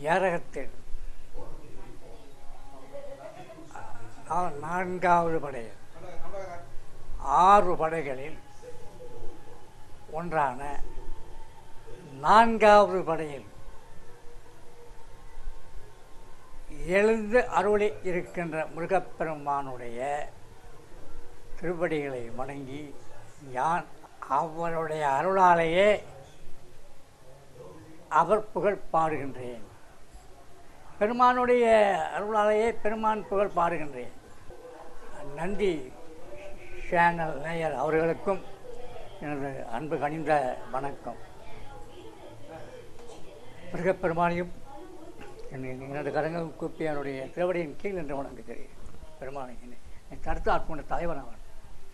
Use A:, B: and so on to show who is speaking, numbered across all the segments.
A: ஏரகத்தில் நா- நான்காவது படை ஆறு படைகளில் ஒன்றான நான்காவது படையில் எழுந்து அருளி இருக்கின்ற முருகப்பெருமானுடைய திருப்படிகளை வணங்கி யான் அவருடைய அருளாலேயே அவர் புகழ் பாடுகின்றேன் பெருமானுடைய அருளாலேயே பெருமான் புகழ் பாடுகின்றேன் நந்தி சேனல் நேயர் அவர்களுக்கும் எனது அன்பு கனிந்த வணக்கம் மிருகப்பெருமானையும் என் எனது கரங்கள் கூப்பி அவருடைய திருவடியின் கீழ் என்று வணங்குகிறேன் பெருமானை என் கருத்து ஆட்கொண்ட தலைவர் அவன்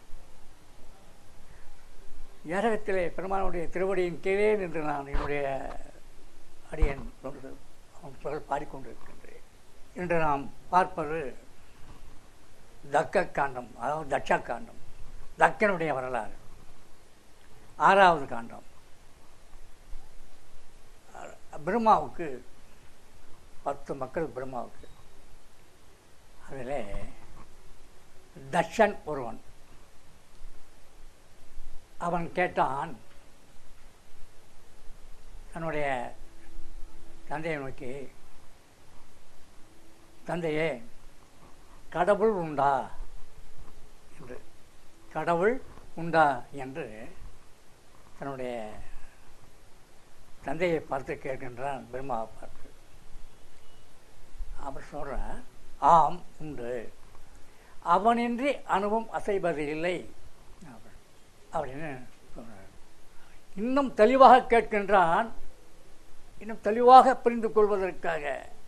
A: ஏரகத்திலே பெருமானுடைய திருவடியின் கீழே நின்று நான் என்னுடைய அடியன் தொண்டு அவன் புகழ் பாடிக்கொண்டிருக்கின்றேன் இன்று நாம் பார்ப்பது தக்க காண்டம் அதாவது தட்சா காண்டம் தக்கனுடைய வரலாறு ஆறாவது காண்டம் பிரம்மாவுக்கு பத்து மக்கள் பிரம்மாவுக்கு அதில் தட்சன் ஒருவன் அவன் கேட்டான் தன்னுடைய தந்தையை நோக்கி தந்தையே கடவுள் உண்டா என்று கடவுள் உண்டா என்று தன்னுடைய தந்தையை பார்த்து கேட்கின்றான் பிரம்மாவை பார்த்து அவர் சொல்கிறார் ஆம் உண்டு அவனின்றி அணுவும் அசைவது இல்லை அப்படின்னு சொல்கிறார் இன்னும் தெளிவாக கேட்கின்றான் இன்னும் தெளிவாக புரிந்து கொள்வதற்காக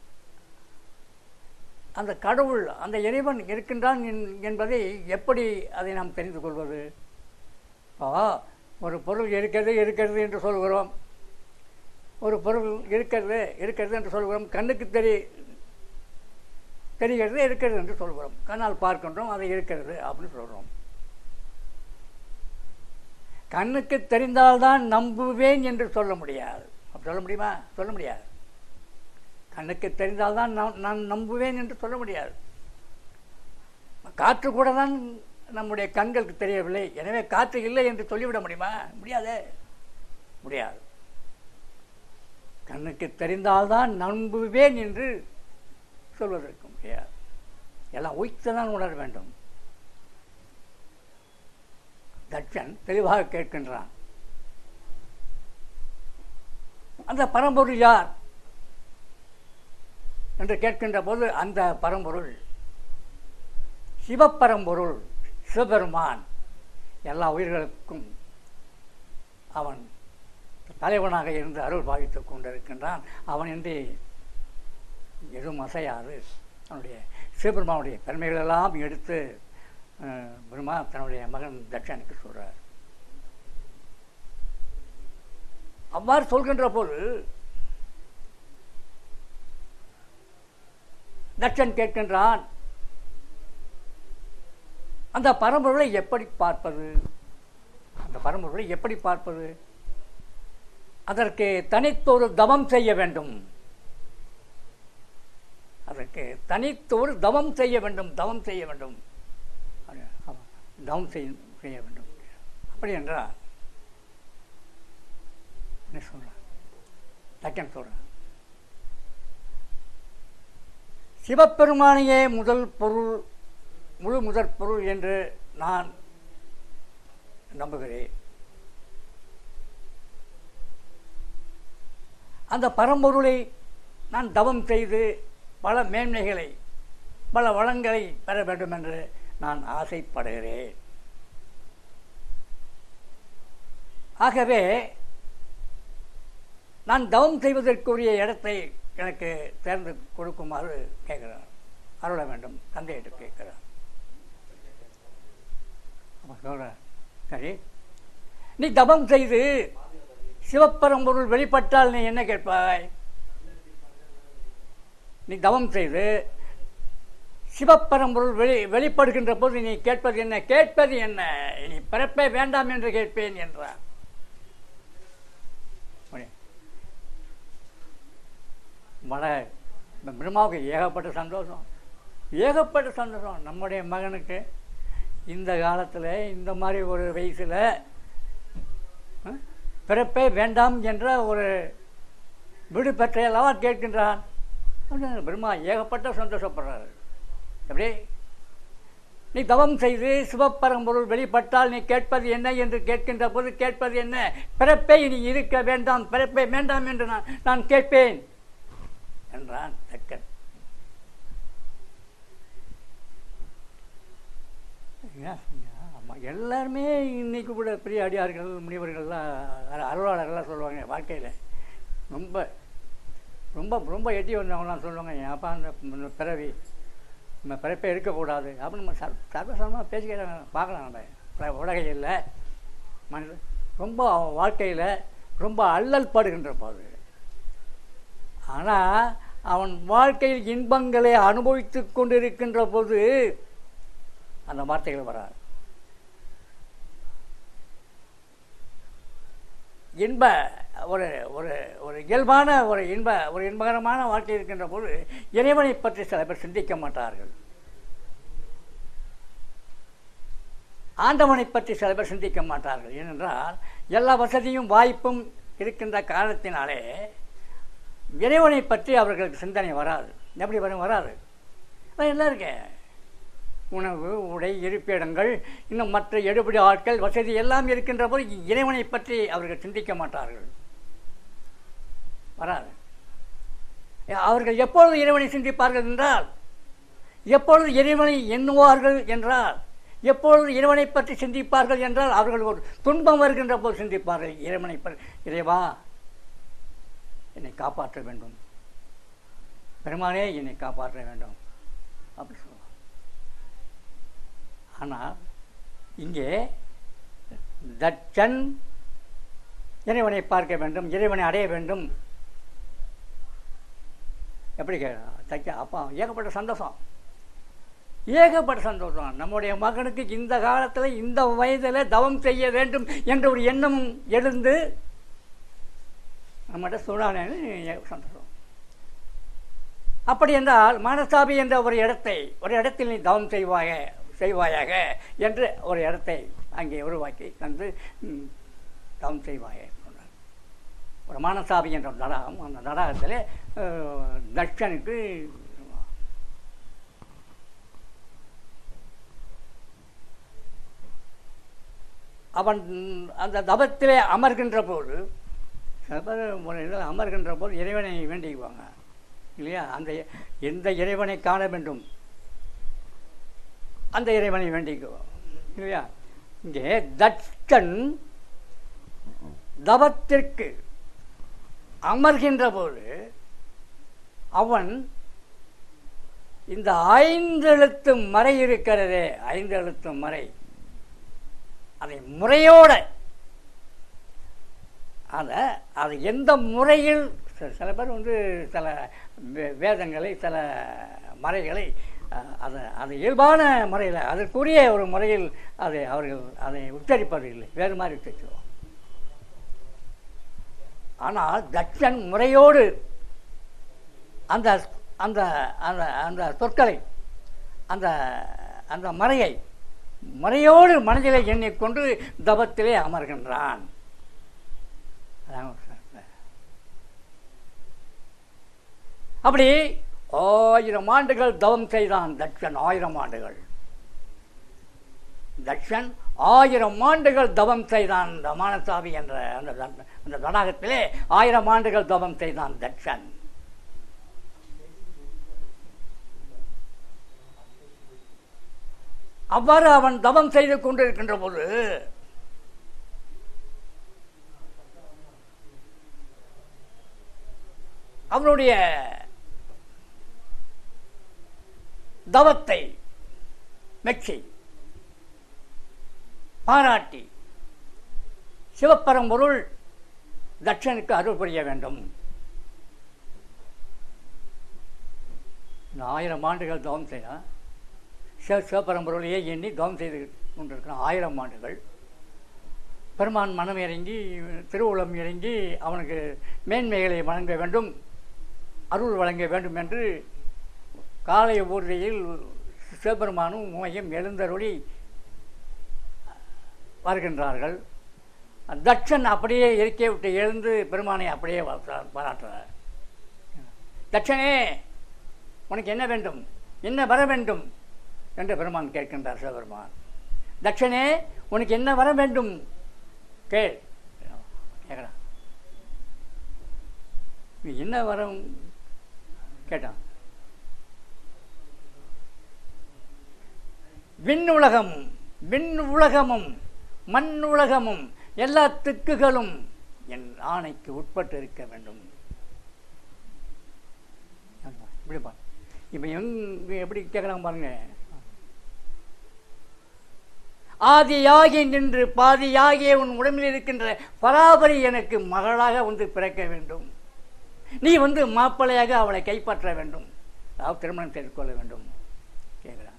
A: அந்த கடவுள் அந்த இறைவன் இருக்கின்றான் என்- என்பதை எப்படி அதை நாம் தெரிந்து கொள்வது இப்போ ஒரு பொருள் இருக்கிறது இருக்கிறது என்று சொல்கிறோம் ஒரு பொருள் இருக்கிறது இருக்கிறது என்று சொல்கிறோம் கண்ணுக்கு தெரி தெரிகிறது இருக்கிறது என்று சொல்கிறோம் கண்ணால் பார்க்கின்றோம் அது இருக்கிறது அப்படின்னு சொல்கிறோம் கண்ணுக்கு தெரிந்தால்தான் நம்புவேன் என்று சொல்ல முடியாது அப்படி சொல்ல முடியுமா சொல்ல முடியாது கண்ணுக்கு தெரிந்தால்தான் நான் நான் நம்புவேன் என்று சொல்ல முடியாது காற்று கூட தான் நம்முடைய கண்களுக்கு தெரியவில்லை எனவே காற்று இல்லை என்று சொல்லிவிட முடியுமா முடியாதே முடியாது கண்ணுக்கு தெரிந்தால்தான் நம்புவேன் என்று சொல்வதற்கு முடியாது எல்லாம் உய்த்து தான் உணர வேண்டும் தட்சன் தெளிவாக கேட்கின்றான் அந்த பரம்பொருள் யார் என்று கேட்கின்ற போது அந்த பரம்பொருள் சிவப்பரம்பொருள் சிவபெருமான் எல்லா உயிர்களுக்கும் அவன் தலைவனாக இருந்து அருள் பாவித்துக் கொண்டிருக்கின்றான் அவன் என்று எதுவும் அசையாது அவனுடைய சிவபெருமானுடைய பெருமைகளெல்லாம் எடுத்து அஹ், பிரம்மா தன்னுடைய மகன் தட்சனுக்கு சொல்றார் அவ்வாறு சொல்கின்ற போது தட்சன் கேட்கின்றான் அந்த பரம்பொருளை எப்படி பார்ப்பது அந்த பரம்பொருளை எப்படி பார்ப்பது அதற்கு தனித்தொரு தவம் செய்ய வேண்டும் அதற்கு தனித்தொரு தவம் செய்ய வேண்டும் தவம் செய்ய வேண்டும் அது, ஆமா, தவம் செய்ய செய்ய வேண்டும் அப்படி என்றால் என்ன சொல்றான் தக்கன் சொல்றான் சிவபெருமானையே முதல் பொருள் முழு முதற் பொருள் என்று நான் நம்புகிறேன் அந்த பரம்பொருளை நான் தவம் செய்து பல மேன்மைகளை பல வளங்களை பெற வேண்டும் என்று நான் ஆசைப்படுகிறேன் ஆகவே நான் தவம் செய்வதற்குரிய இடத்தை எனக்கு தேர்ந்து கொடுக்குமாறு கேட்கிறார் அருள வேண்டும் தந்தையிட்டு கேட்கிறார் அவன் சொல்றார் சரி நீ தவம் செய்து சிவப்பரம்பொருள் வெளிப்பட்டால் நீ என்ன கேட்பாய் நீ தவம் செய்து சிவப்பரம்பொருள் வெளி வெளிப்படுகின்ற போது நீ கேட்பது என்ன கேட்பது என்ன நீ பிறப்பே வேண்டாம் என்று கேட்பேன் என்றார் மழை பிரம்மாவுக்கு ஏகப்பட்ட சந்தோஷம் ஏகப்பட்ட சந்தோஷம் நம்முடைய மகனுக்கு இந்த காலத்தில் இந்த மாதிரி ஒரு வயசில் அஹ், பிறப்பே வேண்டாம் என்ற ஒரு வீடு பெற்ற அல்லவா கேட்கின்றான் அப்படின்னு பிரம்மா ஏகப்பட்ட சந்தோஷப்படுறாரு எப்படி நீ தவம் செய்து சிவப்பரம்பொருள் வெளிப்பட்டால் நீ கேட்பது என்ன என்று கேட்கின்ற போது கேட்பது என்ன பிறப்பை நீ இருக்க வேண்டாம் பிறப்பை வேண்டாம் என்று நான் நான் கேட்பேன் என்றான் தக்கன் என்ன சொன்னீங்க? ஆமா, எல்லாருமே இன்னைக்கு கூட பெரிய அடியார்கள் முனிவர்கள்லாம் அரு- அருளாளர்கள்லாம் சொல்லுவாங்க வாழ்க்கையில் ரொம்ப ரொம்ப ரொம்ப எட்டி வந்தவங்களாம் சொல்லுவாங்க என் அப்பா அந்த இந்த பிறவி நம்ம பிறப்பே இருக்கக்கூடாது அப்படின்னு நம்ம சர் சர்வசாரமாக பேசிக்கிறாங்க பார்க்கலாம் நம்ம ப- உலகையில் மனித ரொம்ப அவன் வாழ்க்கையில் ரொம்ப அல்லல் படுகின்ற போது ஆனால் அவன் வாழ்க்கையில் இன்பங்களை அனுபவித்து கொண்டிருக்கின்ற போது அந்த வார்த்தைகள் வராது இன்ப ஒரு ஒரு ஒரு இயல்பான ஒரு இன்ப ஒரு இன்பகரமான வாழ்க்கை இருக்கின்ற போது இறைவனை பற்றி சில பேர் சிந்திக்க மாட்டார்கள் ஆண்டவனை பற்றி சில பேர் சிந்திக்க மாட்டார்கள் ஏனென்றால் எல்லா வசதியும் வாய்ப்பும் இருக்கின்ற காரணத்தினாலே இறைவனை பற்றி அவர்களுக்கு சிந்தனை வராது எப்படி வரும் வராது அதான் எல்லாம் இருக்கே உணவு உடை இருப்பிடங்கள் இன்னும் மற்ற எடுபடி ஆட்கள் வசதி எல்லாம் இருக்கின்ற போது இறைவனை பற்றி அவர்கள் சிந்திக்க மாட்டார்கள் வராது அவர்கள் எப்பொழுது இறைவனை சிந்திப்பார்கள் என்றால் எப்பொழுது இறைவனை எண்ணுவார்கள் என்றால் எப்பொழுது இறைவனை பற்றி சிந்திப்பார்கள் என்றால் அவர்கள் ஒரு துன்பம் வருகின்ற போது சிந்திப்பார்கள் இறைவனை பற்றி இறைவா என்னை காப்பாற்ற வேண்டும் பெருமானே என்னை காப்பாற்ற வேண்டும் அப்படி சொல்லுவாங்க ஆனால் இங்கே தட்சன் இறைவனை பார்க்க வேண்டும் இறைவனை அடைய வேண்டும் எப்படி கே தைக்க அப்பா ஏகப்பட்ட சந்தோஷம் ஏகப்பட்ட சந்தோஷம் நம்முடைய மகனுக்கு இந்த காலத்தில் இந்த வயதில் தவம் செய்ய வேண்டும் என்ற ஒரு எண்ணம் எழுந்து நம்மகிட்ட சொன்னானேன்னு சந்தோஷம் அப்படி என்றால் மனசாபி என்ற ஒரு இடத்தை ஒரு இடத்தில் நீ தவம் செய்வாய செய்வாயாக என்று ஒரு இடத்தை அங்கே உருவாக்கி தந்து ம், தவம் செய்வாய சொன்னார் ஒரு மனசாபி என்ற ஒரு தடாகம் அந்த தடாகத்தில் அஹ், தட்சனுக்கு அவன் அந்த தபத்திலே அமர்கின்ற போது சில பேர் ஒரு இதில் அமர்கின்ற போது இறைவனை வேண்டிக்குவாங்க இல்லையா அந்த எந்த இறைவனை காண வேண்டும் அந்த இறைவனை வேண்டிக்குவோம் இல்லையா இங்கே தட்சன் தவத்திற்கு அமர்கின்ற போது அவன் இந்த ஐந்தெழுத்து மறை இருக்கிறதே ஐந்தெழுத்து மறை அதை முறையோட அதை அது எந்த முறையில் சில- சில பேர் வந்து சில வே- வேதங்களை சில மறைகளை அஹ், அதை அது இயல்பான முறையில் அதற்குரிய ஒரு முறையில் அதை அவர்கள் அதை உச்சரிப்பது இல்லை வேறு மாதிரி உச்சரிச்சிருவோம் ஆனால் தட்சன் முறையோடு அந்த அந்த அந்த அந்த சொற்களை அந்த அந்த மறையை முறையோடு மனதிலே எண்ணிக்கொண்டு தபத்திலே அமர்கின்றான் அதான் ஒரு சார். அப்படி ஆயிரம் ஆண்டுகள் தவம் செய்தான் தட்சன் ஆயிரம் ஆண்டுகள் தட்சன் ஆயிரம் ஆண்டுகள் தவம் செய்தான் இந்த மானசாமி என்ற அந்த தண்ட- அந்த தடாகத்திலே ஆயிரம் ஆண்டுகள் தவம் செய்தான் தட்சன் அவ்வாறு அவன் தவம் செய்து கொண்டிருக்கின்ற போது அவனுடைய தவத்தை மெச்சி பாராட்டி சிவப்பரம்பொருள் தட்சனுக்கு அருள் புரிய வேண்டும் இந்த ஆயிரம் ஆண்டுகள் தவம் செய்தான் சிவ சிவபரம்பொருளையே எண்ணி தவம் செய்து கொண்டிருக்கிறான் ஆயிரம் ஆண்டுகள் பெருமான் மனம் இறங்கி திருவுளம் இறங்கி அவனுக்கு மேன்மைகளை வழங்க வேண்டும் அருள் வழங்க வேண்டும் என்று காலை ஊர்தியில் சிவபெருமானும் உமையும் எழுந்தருளி வருகின்றார்கள் தட்சன் அப்படியே இருக்கை விட்டு எழுந்து பெருமானை அப்படியே வாழ்த்துறார், பாராட்டுறார் தட்சனே உனக்கு என்ன வேண்டும் என்ன வர வேண்டும் என்று பெருமான் கேட்கின்றார் சிவபெருமான் தட்சனே உனக்கு என்ன வர வேண்டும் கேள் கேட்குறான் நீ என்ன வரம் கேட்டான் விண் உலகம் விண் உலகமும் மண் உலகமும் எல்லா திக்குகளும் என் ஆணைக்கு உட்பட்டு இருக்க வேண்டும் இப்படி பா இப்போ எங்க எப்படி கேட்குறாங்க பாருங்க ஆதியாகி நின்று பாதியாகிய உன் உடம்பில் இருக்கின்ற பராபரி எனக்கு மகளாக வந்து பிறக்க வேண்டும் நீ வந்து மாப்பிள்ளையாக அவளை கைப்பற்ற வேண்டும் அதாவது திருமணம் செய்து கொள்ள வேண்டும் கேட்குறான்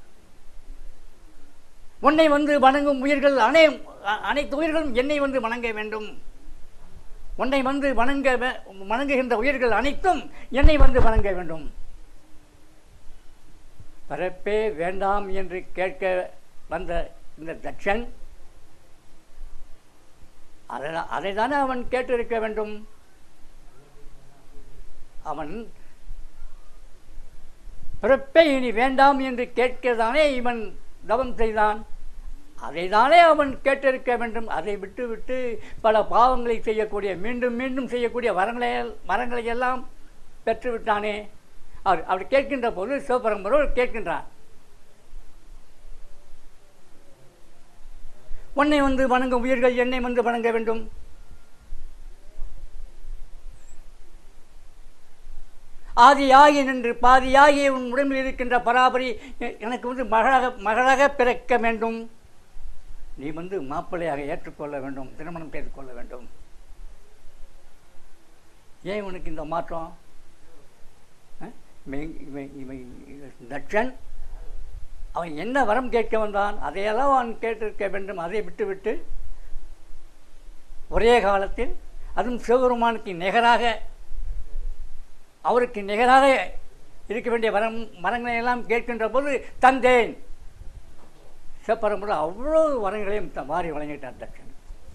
A: உன்னை வந்து வணங்கும் உயிர்கள் அனை அ- அனைத்து உயிர்களும் என்னை வந்து வணங்க வேண்டும் உன்னை வந்து வணங்க வே- வணங்குகின்ற உயிர்கள் அனைத்தும் என்னை வந்து வணங்க வேண்டும் பிறப்பே வேண்டாம் என்று கேட்க வந்த இந்த தட்சன் அதை அதை தானே அவன் கேட்டிருக்க வேண்டும் அவன் பிறப்பே இனி வேண்டாம் என்று கேட்கதானே இவன் தவம் செய்தான் அதைதானே அவன் கேட்டிருக்க வேண்டும் அதை விட்டு விட்டு பல பாவங்களை செய்யக்கூடிய மீண்டும் மீண்டும் செய்யக்கூடிய வரங்களை வரங்களை எல்லாம் பெற்று விட்டானே அவர் அப்படி கேட்கின்ற போது சிவபரம்பரோர் கேட்கின்றான் உன்னை வந்து வணங்கும் உயிர்கள் என்னை வந்து வணங்க வேண்டும் ஆதியாகி நின்று பாதியாகி உன் உடம்பில் இருக்கின்ற பராபரி எ- எனக்கு வந்து மகளாக மகளாக பிறக்க வேண்டும் நீ வந்து மாப்பிள்ளையாக ஏற்றுக்கொள்ள வேண்டும் திருமணம் செய்து கொள்ள வேண்டும் ஏன் உனக்கு இந்த மாற்றம் அஹ்? இவன் இவன் இவன் தட்சன் அவன் என்ன வரம் கேட்க வந்தான் அதையெல்லாம் அவன் கேட்டிருக்க வேண்டும் அதை விட்டுவிட்டு ஒரே காலத்தில் அதுவும் சிவபெருமானுக்கு நிகராக அவருக்கு நிகராக இருக்க வேண்டிய வரம் வரங்களை எல்லாம் கேட்கின்ற போது தந்தேன் சிவபரம்பரை அவ்வளோ வரங்களையும் த- வாரி வழங்கிட்டான் தட்சன்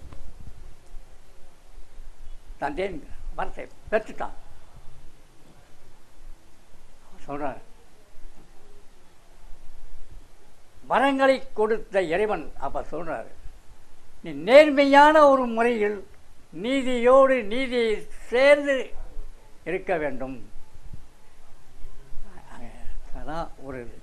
A: தந்தேன் வரத்தை பெற்றுட்டான் சொல்றார் வரங்களை கொடுத்த இறைவன் அப்ப சொல்றாரு நீ நேர்மையான ஒரு முறையில் நீதியோடு நீதியை சேர்ந்து இருக்க வேண்டும் அதான் ஒரு இது.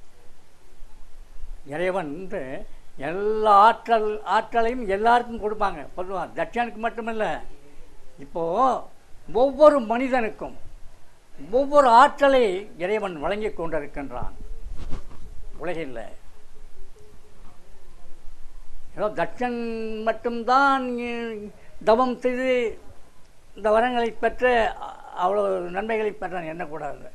A: இறைவன் வந்து எல்லா ஆற்றல் ஆற்றலையும் எல்லாருக்கும் கொடுப்பாங்க பொதுவாக தட்சனுக்கு மட்டுமல்ல இப்போ ஒவ்வொரு மனிதனுக்கும் ஒவ்வொரு ஆற்றலை இறைவன் வழங்கி கொண்டிருக்கின்றான் உலகில் ஏதோ தட்சன் மட்டும்தான் இ- தவம் செய்து இந்த வரங்களை பெற்ற அ- அவ்வளவு நன்மைகளை பெற்றான் எண்ணக்கூடாது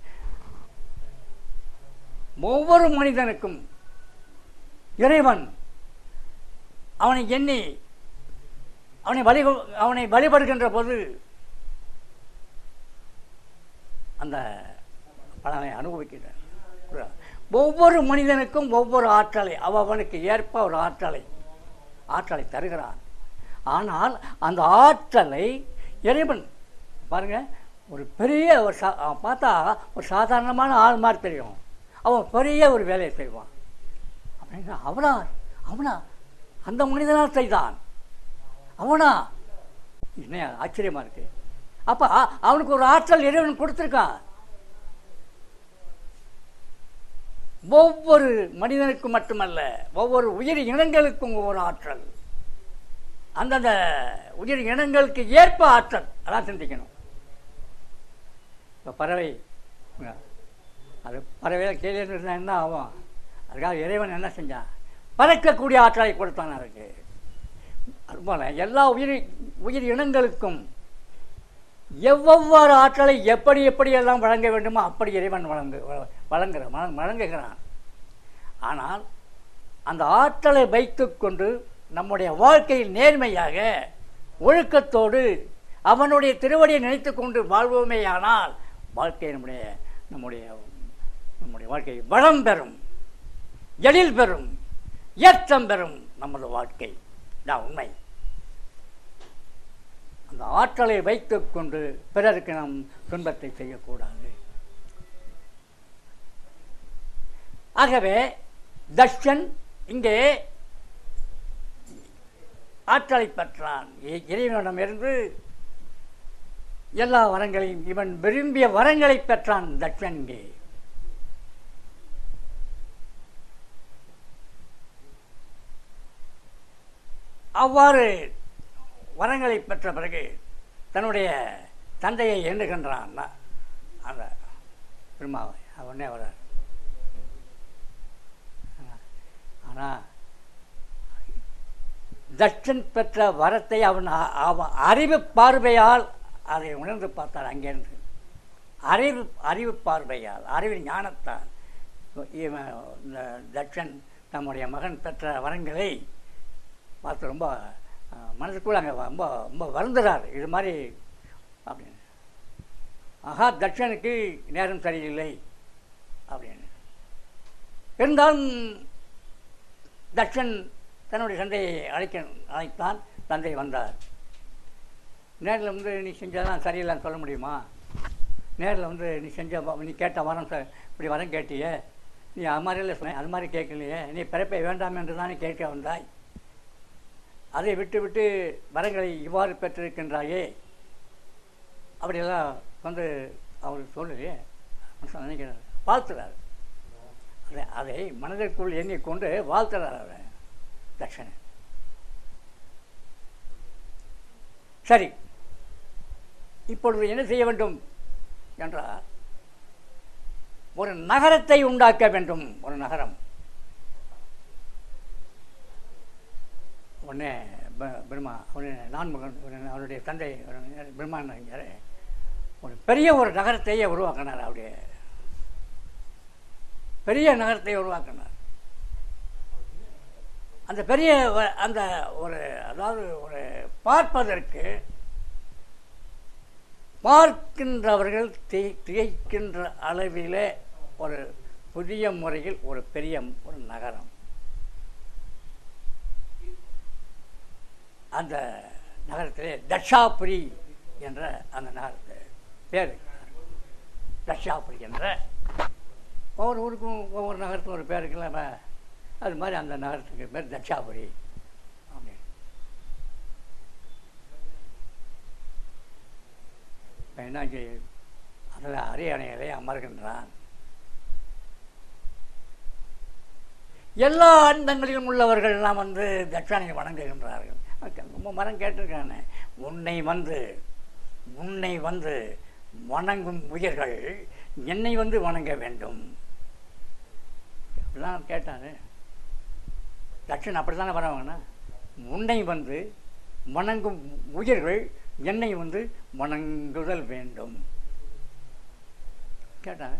A: ஒவ்வொரு மனிதனுக்கும் இறைவன் அவனை எண்ணி அவனை வழி அவனை வழிபடுகின்ற போது அந்த பலனை அனுபவிக்கிறார் ஒவ்வொரு மனிதனுக்கும் ஒவ்வொரு ஆற்றலை அவ அவனுக்கு ஏற்ப ஒரு ஆற்றலை ஆற்றலை தருகிறான் ஆனால் அந்த ஆற்றலை இறைவன் பாருங்க ஒரு பெரிய ஒரு சா அவன் பார்த்தா ஒரு சாதாரணமான ஆள் மாதிரி தெரியும் அவன் பெரிய ஒரு வேலையை செய்வான் அப்படின்னா அவனா அவனா அந்த மனிதனால் செய்தான் அவனா என்ன ஆச்சரியமா இருக்கு அப்ப அவனுக்கு ஒரு ஆற்றல் இறைவன் கொடுத்துருக்கான் ஒவ்வொரு மனிதனுக்கும் மட்டுமல்ல ஒவ்வொரு உயிர் இனங்களுக்கும் ஒவ்வொரு ஆற்றல் அந்தந்த உயிர் இனங்களுக்கு ஏற்ப ஆற்றல் அதான் சிந்திக்கணும் இப்போ பறவை அது பறவையில் கீழே இருந்தா என்ன ஆகும் அதுக்காக இறைவன் என்ன செஞ்சான் பறக்கக்கூடிய ஆற்றலை கொடுத்தான் அதுக்கு அதுபோல எல்லா உயிர் உயிர் இனங்களுக்கும் எவ்வொவ்வொரு ஆற்றலை எப்படி எப்படி எல்லாம் வழங்க வேண்டுமோ அப்படி இறைவன் வழங்கு வ- வழங்குற வழ- வழங்குகிறான் ஆனால் அந்த ஆற்றலை வைத்துக்கொண்டு நம்முடைய வாழ்க்கையில் நேர்மையாக ஒழுக்கத்தோடு அவனுடைய திருவடியை நினைத்துக் கொண்டு வாழ்வோமேயானால் வாழ்க்கை நம்முடைய நம்முடைய நம்முடைய வாழ்க்கை வளம் பெறும் எழில் பெறும் ஏற்றம் பெறும் நமது வாழ்க்கை தான் உண்மை அந்த ஆற்றலை வைத்துக் கொண்டு பிறருக்கு நாம் துன்பத்தை செய்யக்கூடாது ஆகவே தர்ஷன் இங்கே ஆற்றலை பெற்றான் இ- இறைவனிடமிருந்து எல்லா வரங்களையும் இவன் விரும்பிய வரங்களை பெற்றான் தட்சன் இங்கே அவ்வாறு வரங்களை பெற்ற பிறகு தன்னுடைய தந்தையை எண்ணுகின்றான் ந- அந்த பெருமாவை அவனே வர்றார் ஆனால் தட்சன் பெற்ற வரத்தை அவன் அ- அவன் அறிவு பார்வையால் அதை உணர்ந்து பார்த்தார் அங்கேருந்து அறிவு அறிவு பார்வையால் அறிவு ஞானத்தால் இவன் இந்த தட்சன் தம்முடைய மகன் பெற்ற வரங்களை பார்த்து ரொம்ப அஹ், மனதுக்குள்ள அங்கே ரொம்ப ரொம்ப வருந்துறார் இது மாதிரி அப்படின்னு ஆஹா தட்சனுக்கு நேரம் சரியில்லை அப்படின்னு இருந்தாலும் தட்சன் தன்னுடைய தந்தையை அழைக்க அழைத்தான் தந்தை வந்தார் நேரில் வந்து நீ செஞ்சதெல்லாம் சரியில்லைன்னு சொல்ல முடியுமா நேரில் வந்து நீ செஞ்ச வ- நீ கேட்ட வரம் ச- இப்படி வரம் கேட்டியே நீ அது மாதிரிலாம் சொன்ன அது மாதிரி கேட்கலையே நீ பிறப்பை வேண்டாம் என்று தானே கேட்க வந்தாய் அதை விட்டு விட்டு வரங்களை இவ்வாறு பெற்றிருக்கின்றாயே அப்படியெல்லாம் வந்து அவர் சொல்லலையே மனுஷன் நினைக்கிறார் வாழ்த்துறார் அதை அதை மனதிற்குள் எண்ணிக்கொண்டு வாழ்த்துறார் அவர் தட்சணன் சரி இப்பொழுது என்ன செய்ய வேண்டும் என்றால் ஒரு நகரத்தை உண்டாக்க வேண்டும் ஒரு நகரம் உடனே ப- பிரம்மா அவனு நான்முகன் ஒரு- அவருடைய தந்தை ஒரு பிரம்மாண்டர் ஒரு பெரிய ஒரு நகரத்தையே உருவாக்கினார் அவருடைய பெரிய நகரத்தை உருவாக்கினார் அந்த பெரிய வ- அந்த ஒரு அதாவது ஒரு பார்ப்பதற்கு பார்க்கின்றவர்கள் திகை- திகைக்கின்ற அளவிலே ஒரு புதிய முறையில் ஒரு பெரிய ஒரு நகரம் அந்த நகரத்திலே தட்சாபுரி என்ற அந்த நகரத்து பேர் தட்சாபுரி என்ற ஒவ்வொரு ஊருக்கும் ஒவ்வொரு நகரத்துக்கும் ஒரு பேர் இருக்குல்ல அது மாதிரி அந்த நகரத்துக்கு பேர் தட்சாபுரி அப்படின்னு இப்போ என்னாச்சு அதில் அரியணையிலே அமர்கின்றான் எல்லா அண்டங்களிலும் உள்ளவர்கள் எல்லாம் வந்து தட்சாணையை வணங்குகின்றார்கள் அக்க- ரொம்ப மரம் கேட்டிருக்கானே உன்னை வந்து உன்னை வந்து வணங்கும் உயிர்கள் என்னை வந்து வணங்க வேண்டும் அப்படிலாம் கேட்டாரு தட்சன் அப்படி தானே வரவங்கண்ணா உன்னை வந்து வணங்கும் உயிர்கள் என்னை வந்து வணங்குதல் வேண்டும் கேட்டாங்க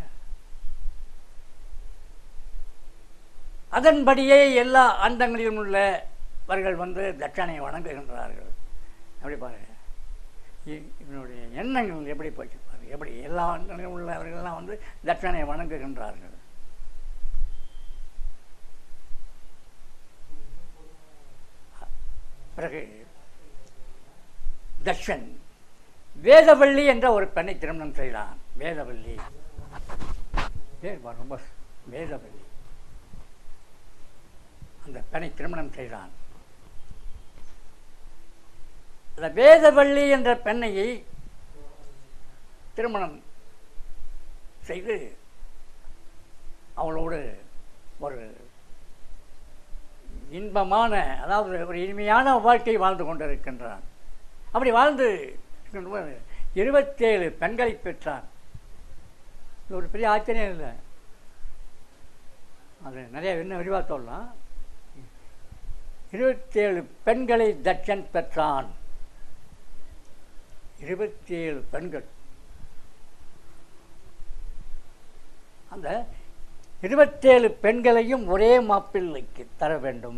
A: அதன்படியே எல்லா அண்டங்களிலும் உள்ளவர்கள் வந்து தட்சணையை வணங்குகின்றார்கள் அப்படி பாருங்க இ- இவனுடைய எண்ணங்கள் எப்படி போச்சு பாருங்க எப்படி எல்லா அண்டங்களிலும் உள்ளவர்கள்லாம் வந்து தட்சணையை வணங்குகின்றார்கள் பிறகு தட்சன் வேதவள்ளி என்ற ஒரு பெண்ணை திருமணம் செய்தான் வேதவள்ளி பேர் பாரு, ரொம்ப வேதவள்ளி அந்த பெண்ணை திருமணம் செய்தான் அந்த வேதவள்ளி என்ற பெண்ணையை திருமணம் செய்து அவளோடு ஒரு இன்பமான அதாவது ஒரு இனிமையான வாழ்க்கை வாழ்ந்து கொண்டிருக்கின்றான் அப்படி வாழ்ந்து இருக்கும்போது இருபத்தேழு பெண்களை பெற்றான் இது ஒரு பெரிய ஆச்சரியம் இல்லை அது நிறைய இன்னும் விரிவாக சொல்லலாம் இருபத்தேழு பெண்களை தட்சன் பெற்றான் இருபத்தேழு பெண்கள் அந்த இருபத்தேழு பெண்களையும் ஒரே மாப்பிள்ளைக்கு தர வேண்டும்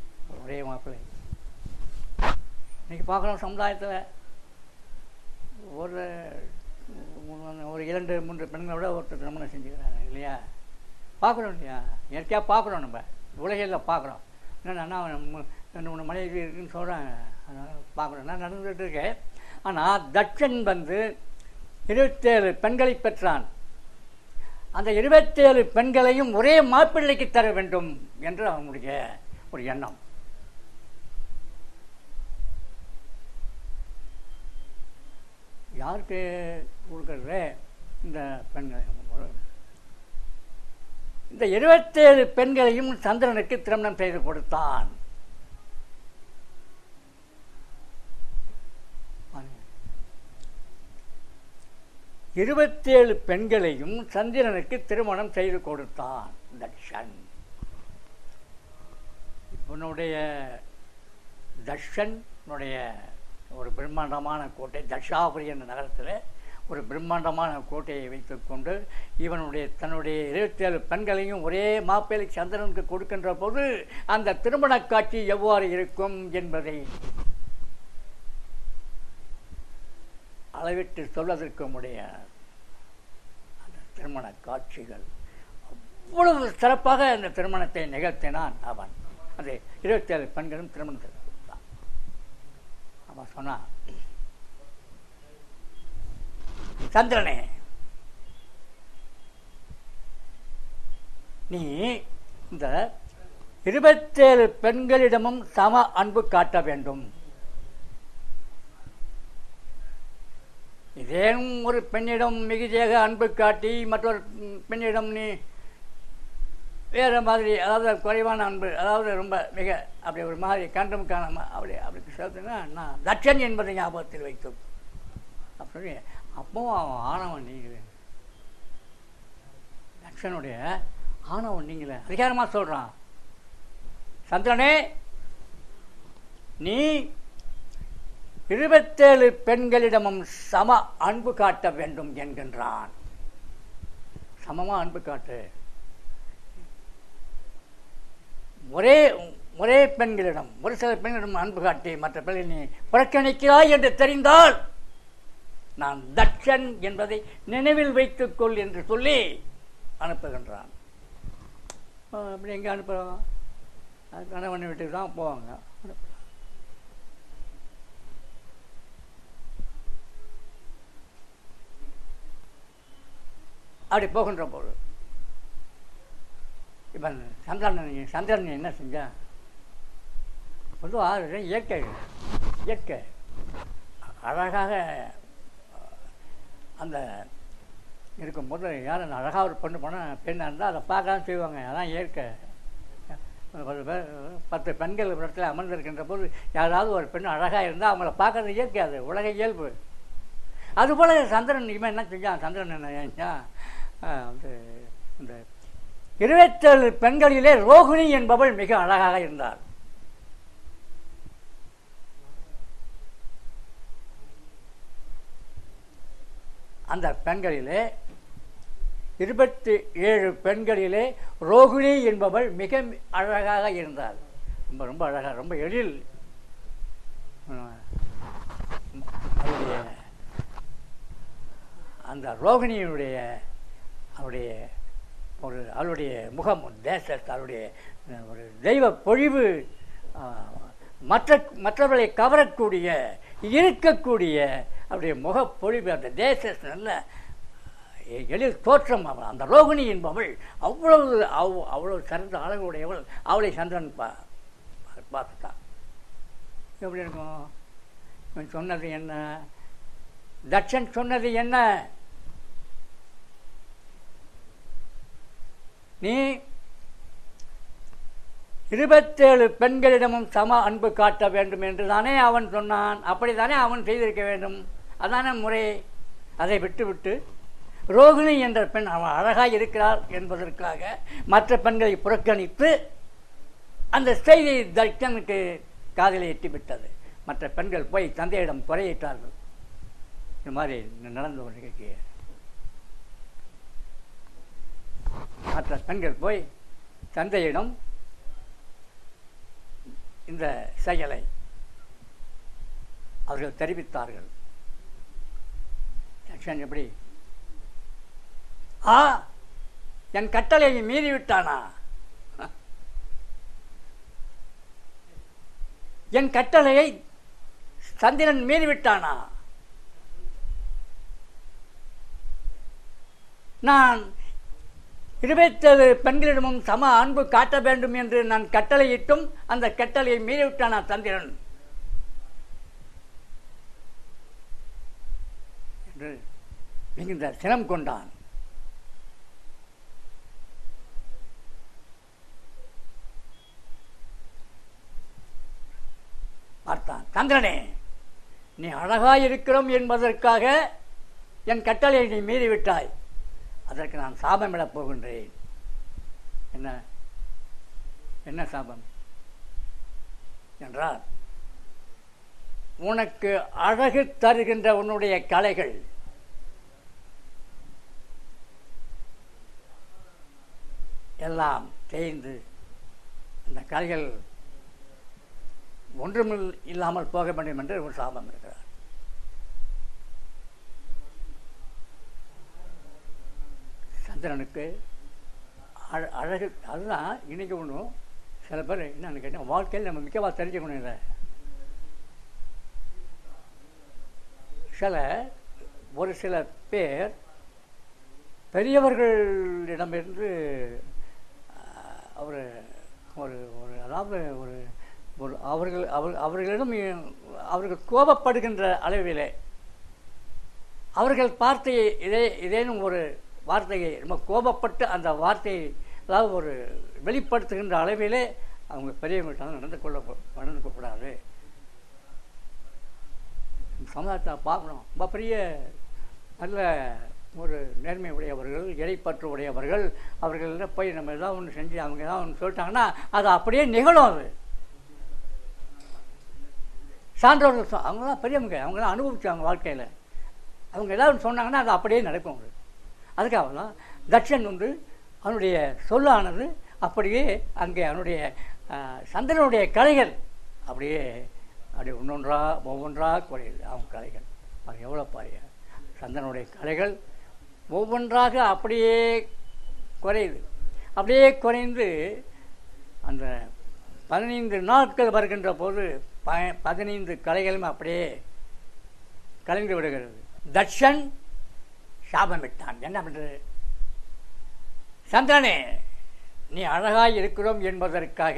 A: ஒரே மாப்பிள்ளை இன்னைக்கு பார்க்குறோம் சமுதாயத்தில் ஒரு மூணு- ஒரு இரண்டு மூன்று பெண்களோட ஒருத்தர் திருமணம் செஞ்சுக்கிறாங்க இல்லையா பார்க்குறோம் இல்லையா இயற்கையாக பார்க்குறோம் நம்ம உலகில் பார்க்குறோம் என்னன்னா அவன் மு- ரெண்டு மூணு மனைவி இருக்குன்னு சொல்கிறாங்க அதனால் பார்க்குறோம் நான் நடந்துகிட்டு இருக்கேன் ஆனால் தட்சன் வந்து இருபத்தேழு பெண்களை பெற்றான் அந்த இருபத்தேழு பெண்களையும் ஒரே மாப்பிள்ளைக்கு தர வேண்டும் என்று அவனுடைய ஒரு எண்ணம் யாருக்கு கொடுக்கறது இந்த பெண்களை இந்த இருபத்தேழு பெண்களையும் சந்திரனுக்கு திருமணம் செய்து கொடுத்தான் இருபத்தேழு பெண்களையும் சந்திரனுக்கு திருமணம் செய்து கொடுத்தான் தட்சன் இவனுடைய தட்சனுடைய ஒரு பிரம்மாண்டமான கோட்டை தட்சாபுரி என்ற நகரத்தில் ஒரு பிரம்மாண்டமான கோட்டையை வைத்துக்கொண்டு இவனுடைய தன்னுடைய இருபத்தேழு பெண்களையும் ஒரே மாப்பிள்ளை சந்திரனுக்கு கொடுக்கின்ற போது அந்த திருமண காட்சி எவ்வாறு இருக்கும் என்பதை அளவிட்டு சொல்வதற்கு முடியாது அந்த திருமண காட்சிகள் அவ்வளவு சிறப்பாக அந்த திருமணத்தை நிகழ்த்தினான் அவன் அந்த இருபத்தேழு பெண்களும் திருமணத்தை கொடுத்தான் அவன் சொன்னான் சந்திரனே நீ இந்த இருபத்தேழு பெண்களிடமும் சம அன்பு காட்ட வேண்டும் இதேனும் ஒரு பெண்ணிடம் மிகுதியாக அன்பு காட்டி மற்றொரு பெண்ணிடம் நீ வேறு மாதிரி அதாவது குறைவான அன்பு அதாவது ரொம்ப மிக அப்படி ஒரு மாதிரி கண்டும் காணாம அப்படி அப்படி சொல்லுன்னா நான் தட்சன் என்பதை ஞாபகத்தில் வைத்தோம் அப்படி அப்பவும் அவன் ஆணவன் நீங்களே தட்சனுடைய ஆணவன் நீங்களே அதிகாரமாக சொல்கிறான் சந்திரனே நீ இருபத்தேழு பெண்களிடமும் சம அன்பு காட்ட வேண்டும் என்கின்றான் சமமா அன்பு காட்டு ஒரே ஒரே பெண்களிடம் ஒரு சில பெண்களிடம் அன்பு காட்டி மற்ற பெண்களை நீ புறக்கணிக்கிறாய் என்று தெரிந்தால் நான் தட்சன் என்பதை நினைவில் வைத்துக்கொள் என்று சொல்லி அனுப்புகின்றான் ஆ, அப்படி எங்கே அனுப்புகிறோம் அது கணவன் வீட்டுக்கு தான் போவாங்க அனுப்புறான். அப்படி போகின்ற போது இவன் சந்திரன் சந்திரன் என்ன செஞ்சான் பொதுவாக இயற்கை இயற்கை அழகாக அந்த இருக்கும்போது யாரும் அழகாக ஒரு பொண்ணு போனால் பெண்ணாக இருந்தால் அதை பார்க்க தான் செய்வாங்க அதான் இயற்கை ஒரு பேர் பத்து பெண்கள் ஒரு இடத்துல அமர்ந்திருக்கின்ற போது யாராவது ஒரு பெண் அழகாக இருந்தால் அவங்கள பார்க்கறது இயற்கை அது உலக இயல்பு அதுபோல் சந்திரன் இவன் என்ன செஞ்சான் சந்திரன் என்ன செஞ்சான் ஆஹ் வந்து இந்த இருபத்தேழு பெண்களிலே ரோகிணி என்பவள் மிக அழகாக இருந்தாள் அந்த பெண்களிலே இருபத்தி ஏழு பெண்களிலே ரோகிணி என்பவள் மிக அழகாக இருந்தாள் ரொம்ப ரொம்ப அழகாக ரொம்ப எழில் ஆஹ் அவருடைய அந்த ரோகிணியினுடைய அவருடைய ஒரு அவருடைய முகம் தேச அவருடைய அஹ், ஒரு தெய்வ பொழிவு ஆஹ், மற்ற மற்றவர்களை கவரக்கூடிய இருக்கக்கூடிய அவருடைய முகப்பொழிவு அந்த தேச நல்ல எ- எழில் தோற்றம் அவள் அந்த ரோகிணி என்பவள் அவ்வளவு அவ் அவ்வளவு சிறந்த அழகுடையவள் அவளை சந்திரன் பா பார்த்துட்டான் எப்படி இருக்கும் இவன் சொன்னது என்ன தட்சன் சொன்னது என்ன நீ இருபத்தேழு பெண்களிடமும் சம அன்பு காட்ட வேண்டும் என்று தானே அவன் சொன்னான் அப்படித்தானே அவன் செய்திருக்க வேண்டும் அதானே முறை அதை விட்டுவிட்டு ரோகிணி என்ற பெண் அவள் அழகாக இருக்கிறாள் என்பதற்காக மற்ற பெண்களை புறக்கணித்து அந்த செய்தி தட்சனுக்கு காதில் எட்டிவிட்டது மற்ற பெண்கள் போய் தந்தையிடம் குறையிட்டார்கள் இந்த மாதிரி நடந்த ஒரு நிகழ்ச்சி மற்ற பெண்கள் போய் தந்தையிடம் இந்த செயலை அவர்கள் தெரிவித்தார்கள் தட்சன் எப்படி ஆ என் கட்டளையை மீறி விட்டானா என் கட்டளையை சந்திரன் மீறி விட்டானா நான் இருபத்தேழு பெண்களிடமும் சம அன்பு காட்ட வேண்டும் என்று நான் கட்டளையிட்டும் அந்த கட்டளையை மீறிவிட்டானா சந்திரன் என்று மிகுந்த சினம் கொண்டான் பார்த்தான் சந்திரனே நீ அழகாய் இருக்கிறோம் என்பதற்காக என் கட்டளையை நீ மீறிவிட்டாய் அதற்கு நான் சாபமிடப் போகின்றேன் என்ன என்ன சாபம் என்றால் உனக்கு அழகு தருகின்ற உன்னுடைய கலைகள் எல்லாம் தேய்ந்து அந்த கலைகள் ஒன்றுமில் இல்லாமல் போக வேண்டும் என்று ஒரு சாபம் இருக்கிறார் சந்திரனுக்கு அழ அழகு அதுதான் இன்னைக்கு ஒன்றும் சில பேர் என்னன்னு கேட்டால் வாழ்க்கையில் நம்ம மிக்கவா தெரிஞ்சுக்கணும் இதை சில ஒரு சில பேர் பெரியவர்களிடமிருந்து அவர் ஒரு ஒரு அதாவது ஒரு ஒரு அவர்கள் அவர் அவர்களிடம் அவர்கள் கோபப்படுகின்ற அளவிலே அவர்கள் பார்த்து இதே இதேனும் ஒரு வார்த்தையை ரொம்ப கோபப்பட்டு அந்த வார்த்தையை அதாவது ஒரு வெளிப்படுத்துகின்ற அளவிலே அவங்க பெரியவங்கள்ட்ட நடந்து கொள்ள நடந்து கொள்ளக்கூடாது சமுதாயத்தை பார்க்கணும் ரொம்ப பெரிய நல்ல ஒரு நேர்மை உடையவர்கள் இறைப்பற்று உடையவர்கள் அவர்கள் போய் நம்ம ஏதாவது ஒன்று செஞ்சு அவங்க ஏதாவது ஒன்று சொல்லிட்டாங்கன்னா அது அப்படியே நிகழும் அது சான்றோர்கள் சொ- அவங்க தான் பெரியவங்க அவங்க தான் அனுபவிச்சாங்க வாழ்க்கையில் அவங்க ஏதாவது சொன்னாங்கன்னா அது அப்படியே நடக்கும் அவங்களுக்கு அதுக்காக தான் தட்சன் வந்து அவனுடைய சொல்லானது அப்படியே அங்கே அவனுடைய ஆஹ், சந்திரனுடைய கலைகள் அப்படியே அப்படியே ஒன்றொன்றா ஒவ்வொன்றா குறையுது அவன் கலைகள் அது எவ்வளோ பாருங்க சந்திரனுடைய கலைகள் ஒவ்வொன்றாக அப்படியே குறையுது அப்படியே குறைந்து அந்த பதினைந்து நாட்கள் வருகின்ற போது ப பதினைந்து கலைகளும் அப்படியே கலைந்து விடுகிறது தட்சன் சாபமிட்டான் என்ன பண்ணுறது சந்திரனே நீ அழகாய் இருக்கிறோம் என்பதற்காக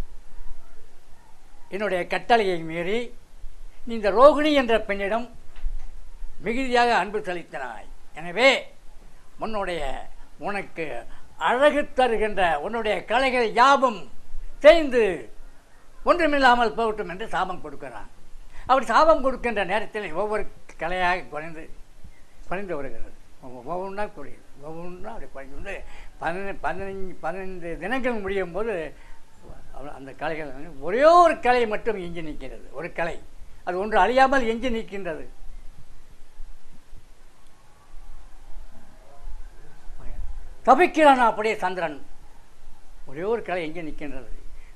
A: என்னுடைய கட்டளையை மீறி நீ இந்த ரோகிணி என்ற பெண்ணிடம் மிகுதியாக அன்பு செலுத்தினாய் எனவே உன்னுடைய உனக்கு அழகு தருகின்ற உன்னுடைய கலைகள் யாவும் தேய்ந்து ஒன்றுமில்லாமல் போகட்டும் என்று சாபம் கொடுக்கிறான் அப்படி சாபம் கொடுக்கின்ற நேரத்தில் ஒவ்வொரு கலையாக குறைந்து குறைந்து வருகிறது ஒவ்வொ- ஒவ்வொன்றா குறையுது ஒவ்வொன்றா அப்படி குறைந்து வந்து பதினஞ்சு பதினஞ்சு பதினைந்து தினங்கள் முடியும் போது அவ- அந்த கலைகள் வந்து ஒரே ஒரு கலை மட்டும் எஞ்சி நிற்கிறது ஒரு கலை அது ஒன்று அழியாமல் எஞ்சி நிற்கின்றது தவிக்கிறான் அப்படியே சந்திரன் ஒரே ஒரு கலை எங்கே நிற்கின்றது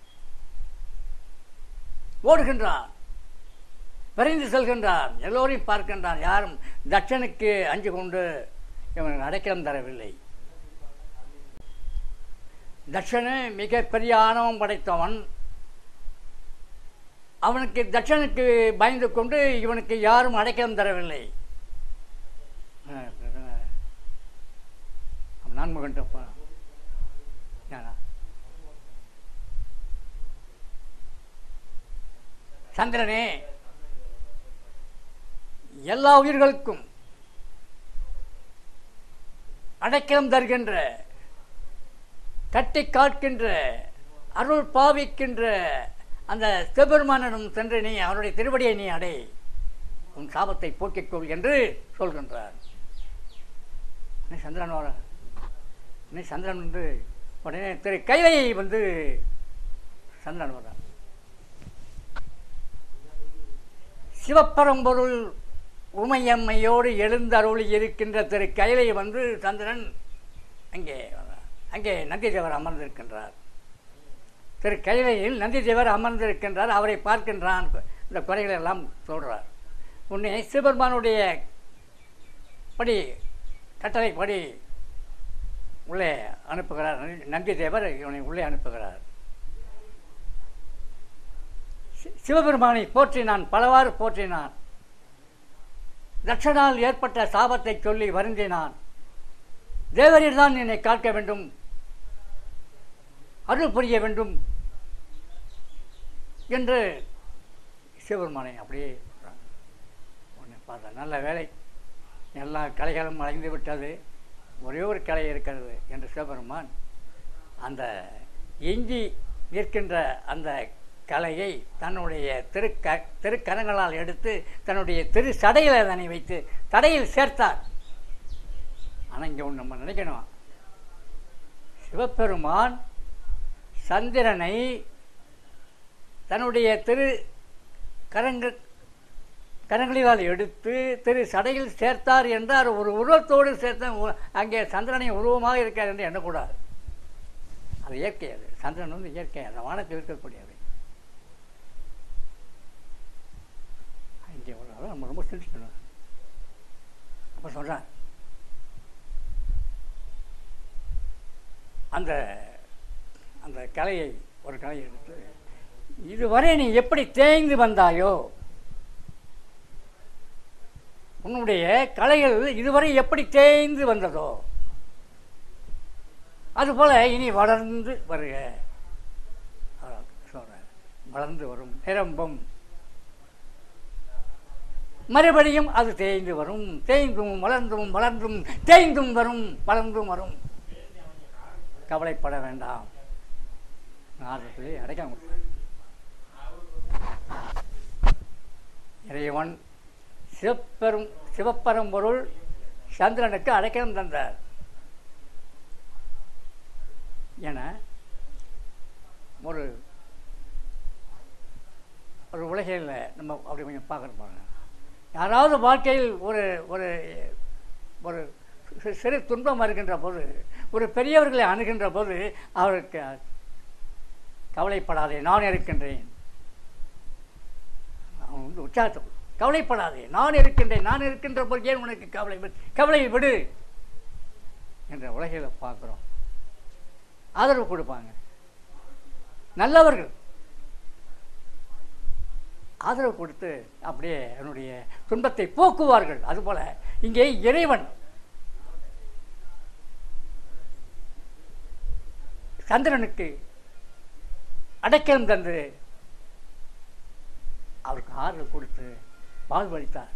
A: ஓடுகின்றான் விரைந்து செல்கின்றான் எல்லோரையும் பார்க்கின்றான் யாரும் தட்சனுக்கு அஞ்சு கொண்டு இவனுக்கு அடைக்கலம் தரவில்லை தட்சனு மிகப்பெரிய ஆணவம் படைத்தவன் அவனுக்கு தட்சனுக்கு பயந்து கொண்டு இவனுக்கு யாரும் அடைக்கலம் தரவில்லை அவன் நான்முகன் ஏனா சந்திரனே எல்லா உயிர்களுக்கும் அடைக்கலம் தருகின்ற கட்டி காட்கின்ற அருள் பாவிக்கின்ற அந்த சிவபெருமானிடம் சென்று நீ அவருடைய திருவடியை நீ அடை உன் சாபத்தை போக்கிக் கொள் என்று சொல்கின்றார் உடனே சந்திரன் வர உடனே சந்திரன் வந்து உடனே திரு கைலையை வந்து சந்திரன் வர்றான் சிவப்பரம்பொருள் உமையம்மையோடு எழுந்தருளி இருக்கின்ற திரு கைலை வந்து சந்திரன் அங்கே வர்றார். அங்கே நந்திதேவர் அமர்ந்திருக்கின்றார் திரு கைலையில் நந்திதேவர் அமர்ந்திருக்கின்றார் அவரை பார்க்கின்றான் இந்த குறைகளை எல்லாம் சொல்றார் உன்னை சிவபெருமானுடைய படி கட்டளைப்படி உள்ளே அனுப்புகிறார் நந்தி தேவர் இவனை உள்ளே அனுப்புகிறார் சி- சிவபெருமானை போற்றினான் பலவாறு போற்றினான் தட்சனால் ஏற்பட்ட சாபத்தை சொல்லி வருந்தினான் தேவரீர் தான் என்னை காக்க வேண்டும் அருள் புரிய வேண்டும் என்று சிவபெருமானை அப்படியே சொல்றாங்க. உன்னை பார்த்தா நல்ல வேலை எல்லா கலைகளும் அடைந்து விட்டது ஒரே ஒரு கலை இருக்கிறது என்று சிவபெருமான் அந்த எஞ்சி நிற்கின்ற அந்த கலையை தன்னுடைய திருக்க திருக்கரங்களால் எடுத்து தன்னுடைய திரு சடையில் அதனை வைத்து தடையில் சேர்த்தார் ஆனால் இங்கே ஒன்று நம்ம நினைக்கணும் சிவபெருமான் சந்திரனை தன்னுடைய திரு கரங்கள் கரங்களிலால் எடுத்து திரு சடையில் சேர்த்தார் என்றார் ஒரு உருவத்தோடு சேர்த்த உ- அங்கே சந்திரனை உருவமாக இருக்கார் என்று எண்ணக்கூடாது அது இயற்கை அது சந்திரன் வந்து இயற்கை அந்த வானத்தில் இருக்கக்கூடியது இங்கே ஒரு ஆளை நம்ம ரொம்ப சிந்திக்கணும் அப்போ சொல்கிறான் அந்த அந்த கலையை ஒரு கலையை எடுத்து இதுவரை நீ எப்படி தேய்ந்து வந்தாயோ உன்னுடைய கலைகள் இதுவரை எப்படி தேய்ந்து வந்ததோ அதுபோல இனி வளர்ந்து வருக சொல்றேன் வளர்ந்து வரும் நிரம்பும் மறுபடியும் அது தேய்ந்து வரும் தேய்ந்தும் வளர்ந்தும் வளர்ந்தும் தேய்ந்தும் வரும் வளர்ந்தும் வரும் கவலைப்பட வேண்டாம் நாதத்திலே அடைக்க முடியும் இறைவன் சிவப்பெரும் சிவப்பெரும்பொருள் சந்திரனுக்கு அடைக்கலம் தந்தார் என ஒரு ஒரு உலகில் நம்ம அப்படி கொஞ்சம் பார்க்கணும் பாருங்க யாராவது வாழ்க்கையில் ஒரு ஒரு ஒரு சி- சிறு துன்பம் வருகின்ற போது ஒரு பெரியவர்களை அணுகின்ற போது அவருக்கு கவலைப்படாதே நான் இருக்கின்றேன் அவன் வந்து உற்சாகத்தை கொடு. கவலைப்படாதே நான் இருக்கின்றேன் நான் இருக்கின்ற போது ஏன் உனக்கு கவலை விடு? கவலையை விடு என்ற உலகில் பார்க்குறோம் ஆதரவு கொடுப்பாங்க நல்லவர்கள் ஆதரவு கொடுத்து அப்படியே என்னுடைய துன்பத்தை போக்குவார்கள் அதுபோல இங்கே இறைவன் சந்திரனுக்கு அடைக்கலம் தந்து அவருக்கு ஆறுதல் கொடுத்து வாழ்வளித்தார்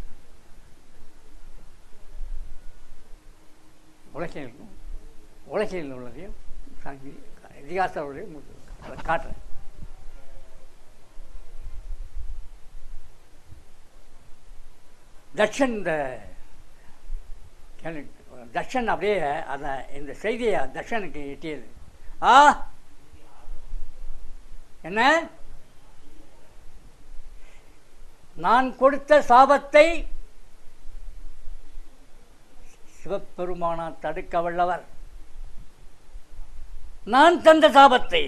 A: உலகில் உலகில் உள்ளதையும் சங்கி- இதிகாச உள்ளதையும் உங்களுக்கு காட்டுறேன் தட்சன் இந்த கேள்வி- தட்சன் அப்படியே அந்த இந்த செய்தியை தட்சனுக்கு எட்டியது ஆ என்ன நான் கொடுத்த சாபத்தை சிவபெருமானா தடுக்க வல்லவர் நான் தந்த சாபத்தை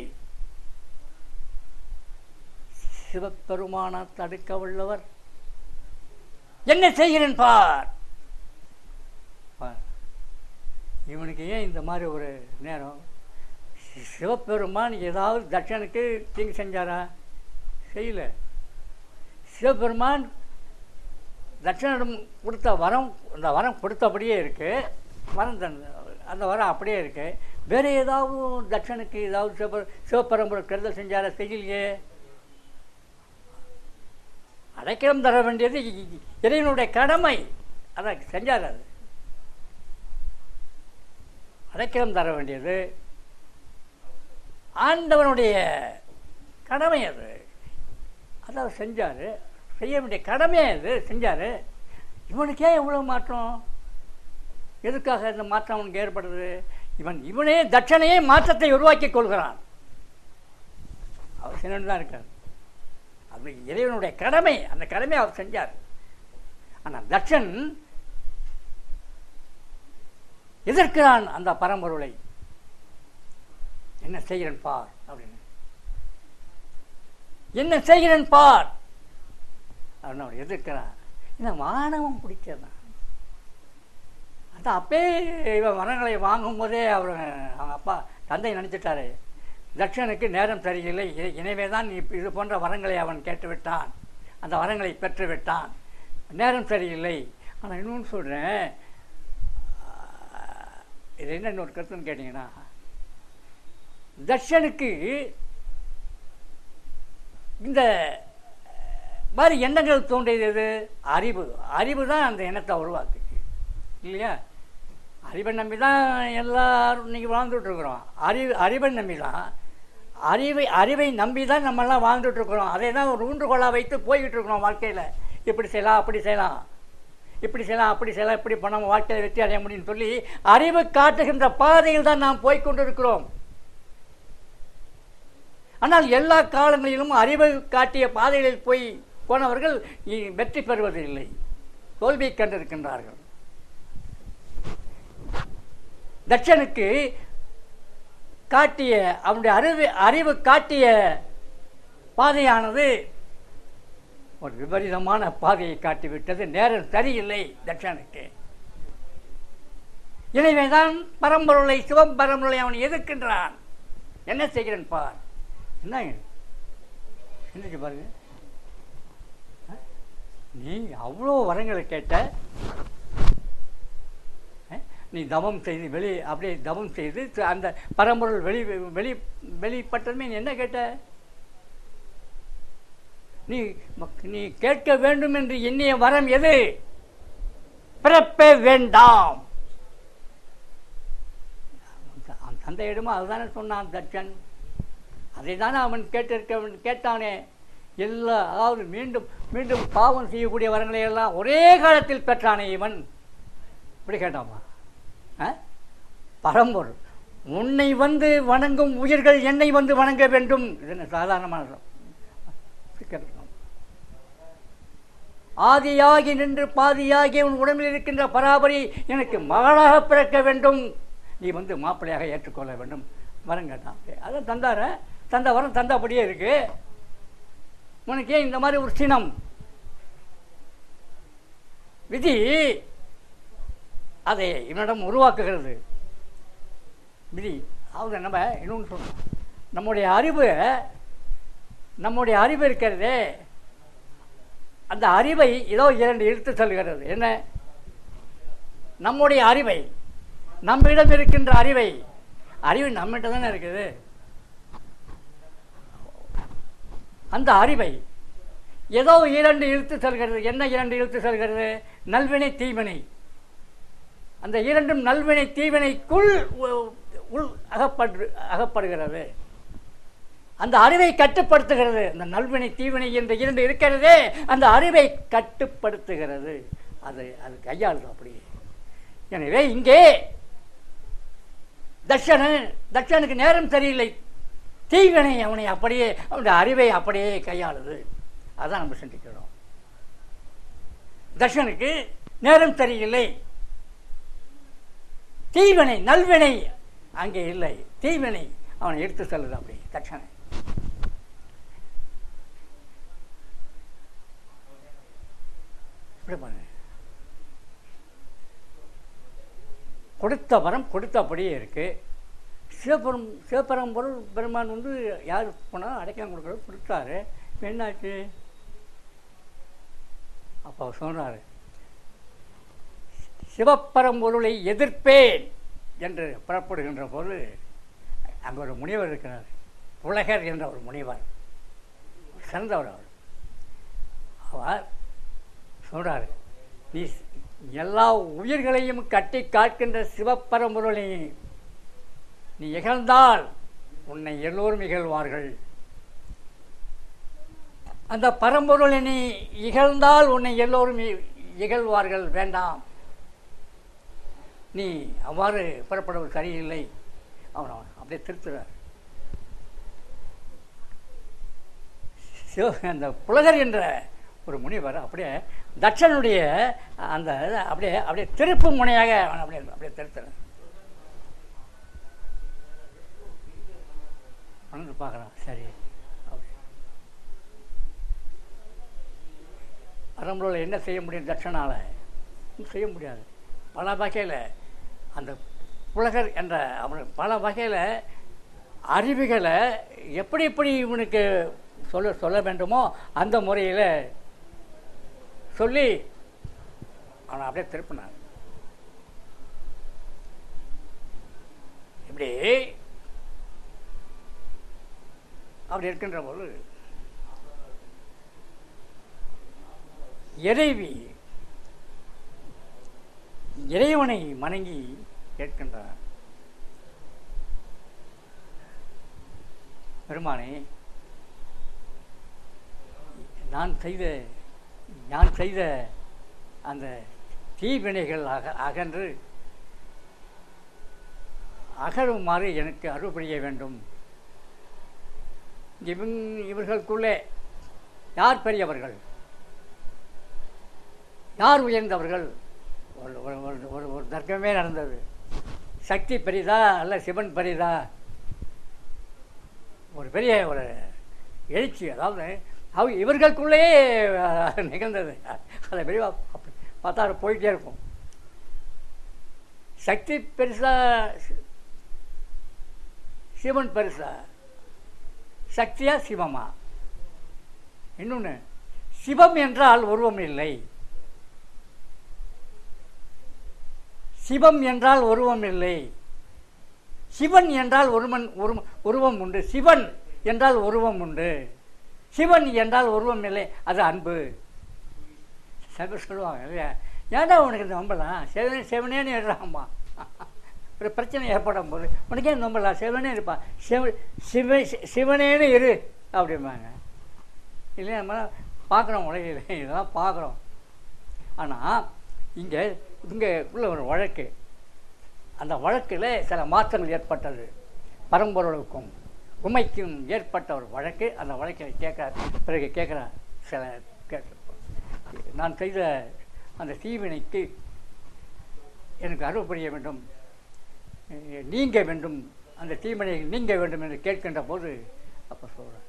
A: சிவபெருமானா தடுக்க வல்லவர் என்ன செய்கிறேன் பார் பார். இவனுக்கு ஏன் இந்த மாதிரி ஒரு நேரம் சி- சிவபெருமான் ஏதாவது தட்சனுக்கு தீங்கு செஞ்சாரா செய்யல சிவபெருமான் தட்சனிடம் கொடுத்த வரம் அந்த வரம் கொடுத்தபடியே இருக்கு வரம் தந்த அந்த வரம் அப்படியே இருக்கு வேற ஏதாவது தட்சனுக்கு ஏதாவது சிவபெரு சிவபரம்பரை கருதல் செஞ்சாரா செய்யலையே அடைக்கலம் தர வேண்டியது இ- இ- இறைவனுடைய கடமை அதை செஞ்சார் அது அடைக்கலம் தர வேண்டியது ஆண்டவனுடைய கடமை அது அதை அவர் செஞ்சார் செய்ய வேண்டிய கடமை அது செஞ்சார் இவனுக்கே எவ்வளோ மாற்றம் எதுக்காக இந்த மாற்றம் அவனுக்கு ஏற்படுது இவன் இவனே தட்சணையே மாற்றத்தை உருவாக்கி கொள்கிறான் அவர் சென்று தான் இருக்கார் அது இறைவனுடைய கடமை அந்த கடமையை அவர் செஞ்சார் ஆனால் தட்சன் எதிர்க்கிறான் அந்த பரம்பொருளை என்ன செய்கிறேன் பார் அப்படின்னு என்ன செய்கிறேன் பார் அப்படின்னு அவர் எதிர்க்கிறான் இந்த மானவம் பிடிச்சதான் அது அப்பே இவன் வரங்களை வாங்கும்போதே அவர் அவங்க அப்பா தந்தை நினச்சிட்டாரு தட்சனுக்கு நேரம் சரியில்லை இ- எனவே தான் இப்- இது போன்ற வரங்களை அவன் கேட்டு விட்டான் அந்த வரங்களை பெற்று விட்டான் நேரம் சரியில்லை ஆனால் இன்னொன்று சொல்கிறேன் இது என்ன இன்னொரு கருத்துன்னு கேட்டிங்கன்னா தட்சனுக்கு இந்த மாதிரி எண்ணங்கள் தோன்றியது எது அறிவு அறிவு தான் அந்த எண்ணத்தை உருவாக்குச்சு இல்லையா அறிவை நம்பி தான் எல்லாரும் இன்னைக்கு வாழ்ந்துட்டு இருக்கிறோம் அறிவு அறிவை நம்பி தான் அறிவை அறிவை நம்பி தான் நம்மெல்லாம் வாழ்ந்துட்டு இருக்கிறோம் அதை தான் ஒரு ஊன்றுகோலாக வைத்து போய்கிட்டு இருக்கிறோம் வாழ்க்கையில் இப்படி செய்யலாம் அப்படி செய்யலாம் இப்படி செய்யலாம் அப்படி செய்யலாம் இப்படி பண்ணாமல் வாழ்க்கையில் வெற்றி அடைய முடியும்னு சொல்லி அறிவு காட்டுகின்ற பாதையில் தான் நாம் போய்க் கொண்டிருக்கிறோம் ஆனால் எல்லா காலங்களிலும் அறிவு காட்டிய பாதைகளில் போய் போனவர்கள் இ- வெற்றி பெறுவதில்லை தோல்வியை கண்டிருக்கின்றார்கள் தட்சனுக்கு காட்டிய அவனுடைய அறிவு அறிவு காட்டிய பாதையானது ஒரு விபரீதமான பாதையை காட்டிவிட்டது நேரம் சரியில்லை தட்சனுக்கு எனவேதான் பரம்பொருளை சிவம் பரம்பொருளை அவன் எதிர்க்கின்றான் என்ன செய்கிறேன் பார் என்ன சிந்திச்சு பாருங்க ஆ? நீ அவ்வளோ வரங்களை கேட்ட ஆ? நீ தவம் செய்து வெளி அப்படியே தவம் செய்து த- அந்த பரம்பொருள் வெளி வெளி வெளிப்பட்டதுமே நீ என்ன கேட்ட நீ மக்- நீ கேட்க வேண்டும் என்று எண்ணிய வரம் எது பிறப்பே வேண்டாம் அவன் தந்தையிடமும் அதுதானே சொன்னான் தட்சன் அதை தானே அவன் கேட்டிருக்க கேட்டானே எல்லா அதாவது மீண்டும் மீண்டும் பாவம் செய்யக்கூடிய வரங்களை எல்லாம் ஒரே காலத்தில் பெற்றானே இவன் இப்படி கேட்டாமா ஆ? பரம்பொருள் உன்னை வந்து வணங்கும் உயிர்கள் என்னை வந்து வணங்க வேண்டும் இது என்ன சாதாரணமான சொல். கேட்கணும். ஆதியாகி நின்று பாதியாகி உன் உடம்பில் இருக்கின்ற பராபரி எனக்கு மகளாக பிறக்க வேண்டும் நீ வந்து மாப்பிள்ளையாக ஏற்றுக்கொள்ள வேண்டும் வரம் கேட்டான் அதான் தந்தார தந்த வரம் தந்தபடியே இருக்கு உனக்கு ஏன் இந்த மாதிரி ஒரு சினம் விதி அதை இவனிடம் உருவாக்குகிறது விதி அதாவது நம்ம இன்னொன்று சொல்லணும் நம்முடைய அறிவு நம்முடைய அறிவு இருக்கிறதே அந்த அறிவை ஏதோ இரண்டு இழுத்து செல்கிறது என்ன நம்முடைய அறிவை நம்மிடம் இருக்கின்ற அறிவை அறிவு நம்மகிட்ட தானே இருக்குது அந்த அறிவை ஏதோ இரண்டு இழுத்து செல்கிறது என்ன இரண்டு இழுத்து செல்கிறது நல்வினை தீவினை அந்த இரண்டும் நல்வினை தீவினைக்குள் உ- உள் அகப்படு அகப்படுகிறது அந்த அறிவை கட்டுப்படுத்துகிறது அந்த நல்வினை தீவினை என்ற இரண்டு இருக்கிறதே அந்த அறிவை கட்டுப்படுத்துகிறது அது அது கையாளுது அப்படி எனவே இங்கே தட்சணு தட்சனுக்கு நேரம் சரியில்லை தீவினை அவனை அப்படியே அவனுடைய அறிவை அப்படியே கையாளுது அதான் நம்ம சிந்திக்கிறோம் தட்சனுக்கு நேரம் சரியில்லை தீவினை நல்வினை அங்கே இல்லை தீவினை அவனை எடுத்து செல்லுது அப்படி தட்சணை இப்படி பண்ணு கொடுத்த வரம் கொடுத்தபடியே இருக்கு சிவபெரும் சிவபெரும்பொருள் பெருமான் வந்து யார் போனால் அடைக்கம் கொடுக்குறது கொடுத்தாரு இப்ப என்னாச்சு அப்போ சொன்னார் சிவப்பரம்பொருளை எதிர்ப்பேன் என்று புறப்படுகின்ற போது அங்கே ஒரு முனிவர் இருக்கிறார் உலகர் என்ற ஒரு முனிவர் சிறந்தவர் அவர் அவர் சொல்றாரு நீ எல்லா உயிர்களையும் கட்டி காக்கின்ற சிவப்பரம்பொருளை நீ இகழ்ந்தால் உன்னை எல்லோரும் இகழ்வார்கள் அந்த பரம்பொருளை நீ இகழ்ந்தால் உன்னை எல்லோரும் இ- இகழ்வார்கள் வேண்டாம் நீ அவ்வாறு புறப்படுவது சரியில்லை அவன் அவன் அப்படியே திருத்துறார் சிவ அந்த புலகர் என்ற ஒரு முனிவர் அப்படியே தட்சனுடைய அந்த இதை அப்படியே அப்படியே திருப்பு முனையாக அவன் அப்படியே அப்படியே திருத்துறான் வந்து பார்க்குறான் சரி அப்படி பரம்பொருளை என்ன செய்ய முடியும் தட்சனால ஒண்ணும் செய்ய முடியாது பல வகையில் அந்த புலகர் என்ற அவன் பல வகையில் அறிவுகளை எப்படி எப்படி இவனுக்கு சொல்ல சொல்ல வேண்டுமோ அந்த முறையில் சொல்லி அவனை அப்படியே திருப்பினான் இப்படி அப்படி இருக்கின்ற போது இறைவி இறைவனை வணங்கி கேட்கின்றார் பெருமானே நான் செய்த நான் செய்த அந்த தீவினைகள் அக அகன்று அகழுமாறு எனக்கு அருள் புரிய வேண்டும் இவங் இவர்களுக்குள்ளே யார் பெரியவர்கள் யார் உயர்ந்தவர்கள் ஒரு ஒரு ஒரு- ஒரு ஒரு தர்க்கமே நடந்தது சக்தி பெரிதா அல்ல சிவன் பெரிதா ஒரு பெரிய ஒரு எழுச்சி அதாவது அவ இவர்களுக்குள்ளேயே அஹ், நிகழ்ந்தது அதை பெரிய பார்த்தா அது போயிட்டே இருக்கும் சக்தி பெருசா சி- சிவன் பெருசா சக்தியா சிவமா இன்னொன்று சிவம் என்றால் உருவம் இல்லை சிவம் என்றால் உருவம் இல்லை சிவன் என்றால் ஒருவன் உருவம் உருவம் உண்டு சிவன் என்றால் உருவம் உண்டு சிவன் என்றால் உருவம் இல்லை அது அன்பு சில பேர் சொல்லுவாங்க இல்லையா ஏன்டா உனக்கு இந்த நம்பலாம் சிவனே சிவனேன்னு இருறாம்மா ஒரு பிரச்சனை ஏற்படும் போது உனக்கே நம்பலாம் சிவனே இருப்பான் சிவ சிவ சிவனேன்னு இரு அப்படிம்பாங்க இல்லையா நம்ம பார்க்குறோம் உலகில் இதெல்லாம் பார்க்குறோம் ஆனால் இங்கே இங்கே உள்ள ஒரு வழக்கு அந்த வழக்கில் சில மாற்றங்கள் ஏற்பட்டது பரம்பொருளுக்கும் உமைக்கும் ஏற்பட்ட ஒரு வழக்கு அந்த வழக்கில் கேட்குறார் பிறகு கேட்குறார் சில கேட்க நான் செய்த அந்த தீவினைக்கு எனக்கு அருள் புரிய வேண்டும் அஹ் நீங்க வேண்டும் அந்த தீவினை நீங்க வேண்டும் என்று கேட்கின்ற போது அப்போ சொல்கிறேன்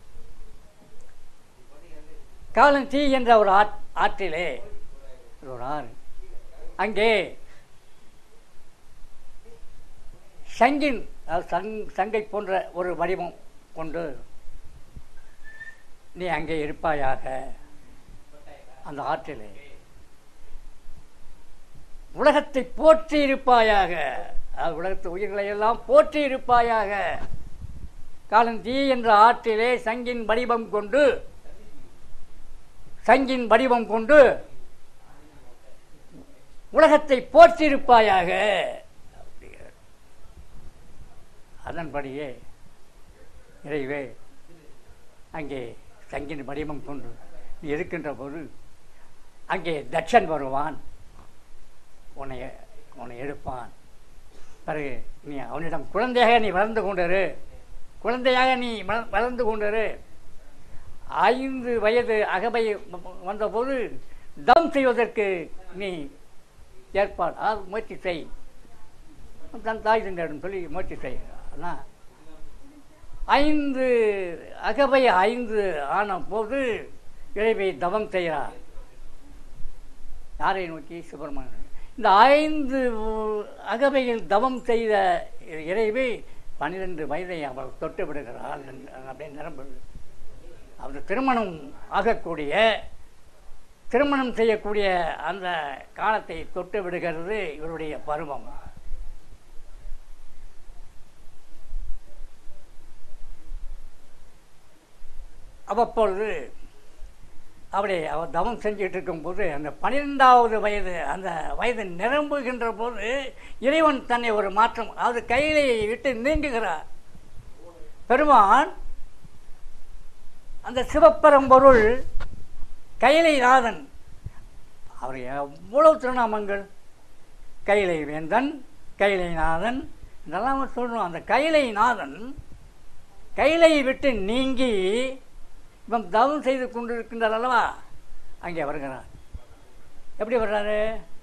A: காலம் தீ என்ற ஒரு ஆற் ஆற்றிலே அது ஒரு ஆறு அங்கே சங்கின் அதாவது சங் சங்கை போன்ற ஒரு வடிவம் கொண்டு நீ அங்கே இருப்பாயாக அந்த ஆற்றிலே உலகத்தை போற்றி இருப்பாயாக அதாவது உலகத்து உயிர்களை எல்லாம் போற்றி இருப்பாயாக காலம் தீ என்ற ஆற்றிலே சங்கின் வடிவம் கொண்டு சங்கின் வடிவம் கொண்டு உலகத்தை போற்றிருப்பாயாக அப்படிங்கிறார். அதன்படியே இறைவே அங்கே சங்கின் வடிவம் கொண்டு நீ இருக்கின்ற போது அங்கே தட்சன் வருவான் உன்னை உன்னை எடுப்பான் பிறகு நீ அவனிடம் குழந்தையாக நீ வளர்ந்து கொண்டிரு குழந்தையாக நீ வள- வளர்ந்து கொண்டிரு ஐந்து வயது அகவை வ- வந்தபோது தம் செய்வதற்கு நீ ஏற்பாடு அதாவது முயற்சி செய் தன் தாய் தந்தையிடம் சொல்லி முயற்சி செய் ஆனால் ஐந்து அகவை ஐந்து ஆன போது இறைவை தவம் செய்கிறார் யாரை நோக்கி சுப்பிரமணியன் இந்த ஐந்து அகவையில் தவம் செய்த இறைவி பன்னிரெண்டு வயதை அவள் தொட்டு விடுகிறாள் என்று அப்படியே நிரம்பு அவர் திருமணம் ஆகக்கூடிய திருமணம் செய்யக்கூடிய அந்த காலத்தை தொட்டு விடுகிறது இவருடைய பருவம் அவ்வப்பொழுது அப்படி அவர் தவம் செஞ்சுட்டு இருக்கும்போது அந்த பன்னிரெண்டாவது வயது அந்த வயது நிரம்புகின்ற போது இறைவன் தன்னை ஒரு மாற்றம் அதாவது கையிலை விட்டு நீங்குகிறார் பெருமான் அந்த சிவப்பரம்பொருள் கைலை நாதன் அவர் எவ்வளவு திருநாமங்கள் கைலை வேந்தன் கைலை நாதன் இதெல்லாம் அவர் சொல்லணும் அந்த கைலை நாதன் கைலையை விட்டு நீங்கி இவன் தவம் செய்து கொண்டிருக்கின்றார் அல்லவா அங்கே வருகிறார் எப்படி வர்றாரு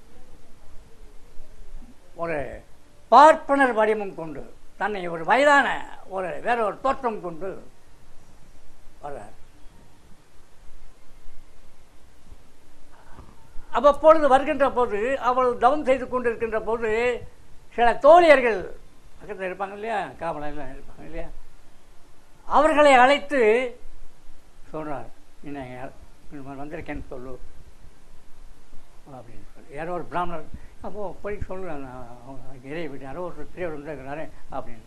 A: ஒரு பார்ப்பனர் வடிவம் கொண்டு தன்னை ஒரு வயதான ஒரு வேற ஒரு தோற்றம் கொண்டு வர்றார் அவ்வப்பொழுது வருகின்ற போது அவள் தவம் செய்து கொண்டிருக்கின்ற போது சில தோழியர்கள் பக்கத்தில் இருப்பாங்க இல்லையா காவலாம் இருப்பாங்க இல்லையா அவர்களை அழைத்து சொல்கிறார் என்ன வந்திருக்கேன்னு சொல்லு அப்படின்னு சொல்லி யாரோ ஒரு பிராமணர் அப்போது போய் சொல்லு நான் இறை விட்டு யாரோ ஒரு பெரியவர் வந்திருக்கிறாரு அப்படின்னு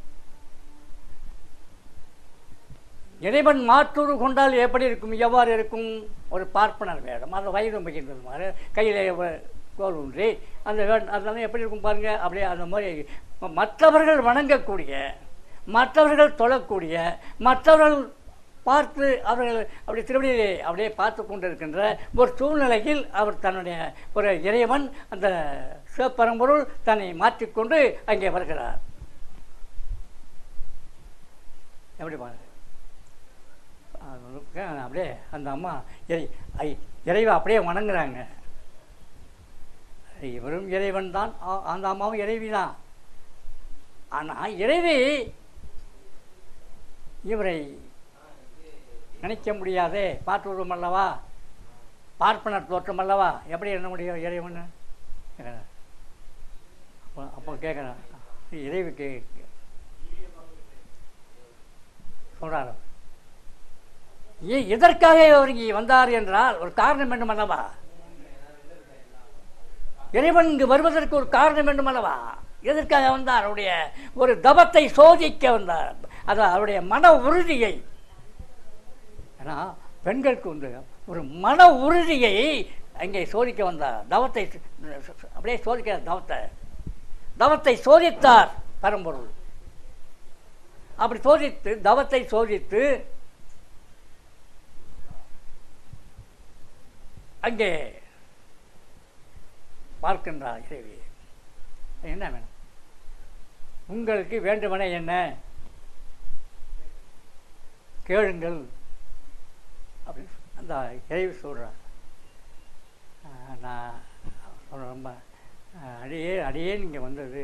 A: இறைவன் மாற்றூறு கொண்டால் எப்படி இருக்கும் எவ்வாறு இருக்கும் ஒரு பார்ப்பனர் வேடம் அந்த வயது மிகுந்தது மாதிரி கையில் கோல் ஊன்றி அந்த வே அதெல்லாம் எப்படி இருக்கும் பாருங்க அப்படியே அந்த மாதிரி மற்றவர்கள் வணங்கக்கூடிய மற்றவர்கள் தொழக்கூடிய மற்றவர்கள் பார்த்து அவர்கள் அப்படி திருவடியிலே அப்படியே பார்த்து கொண்டிருக்கின்ற ஒரு சூழ்நிலையில் அவர் தன்னுடைய ஒரு இறைவன் அந்த சிவப்பரம்பொருள் தன்னை மாற்றிக்கொண்டு அங்கே வருகிறார் எப்படி பாருங்க அது அப்படியே அந்த அம்மா இறை ஐ- இறைவா அப்படியே வணங்குறாங்க இவரும் இறைவன் தான் ஆ- அந்த அம்மாவும் இறைவி தான் ஆனால் இறைவி இவரை நினைக்க முடியாதே பார்த்துருவோம் அல்லவா பார்ப்பனர் தோற்றம் அல்லவா எப்படி என்ன முடியும் இறைவன் கேட்குறேன் அப்போ அப்போ கேட்குறேன் இறைவுக்கு சொல்கிறார் ஏ- எதற்காக அவர் இங்கே வந்தார் என்றால் ஒரு காரணம் வேண்டும் அல்லவா இறைவன் இங்கு வருவதற்கு ஒரு காரணம் வேண்டும் அல்லவா எதற்காக வந்தார் அவருடைய ஒரு தபத்தை சோதிக்க வந்தார் அது அவருடைய மன உறுதியை ஏன்னா பெண்களுக்கு வந்து ஒரு மன உறுதியை அங்கே சோதிக்க வந்தார் தவத்தை அப்படியே சோதிக்க தவத்தை தவத்தை சோதித்தார் பரம்பொருள் அப்படி சோதித்து தவத்தை சோதித்து அங்கே பார்க்கின்றார் இறைவி என்ன வேணும் உங்களுக்கு வேண்டுமனே என்ன கேளுங்கள் அப்படின்னு அந்த இறைவி சொல்கிறார் நான் சொல்றேன் ரொம்ப ஆஹ், அடியே அடியே இங்கே வந்தது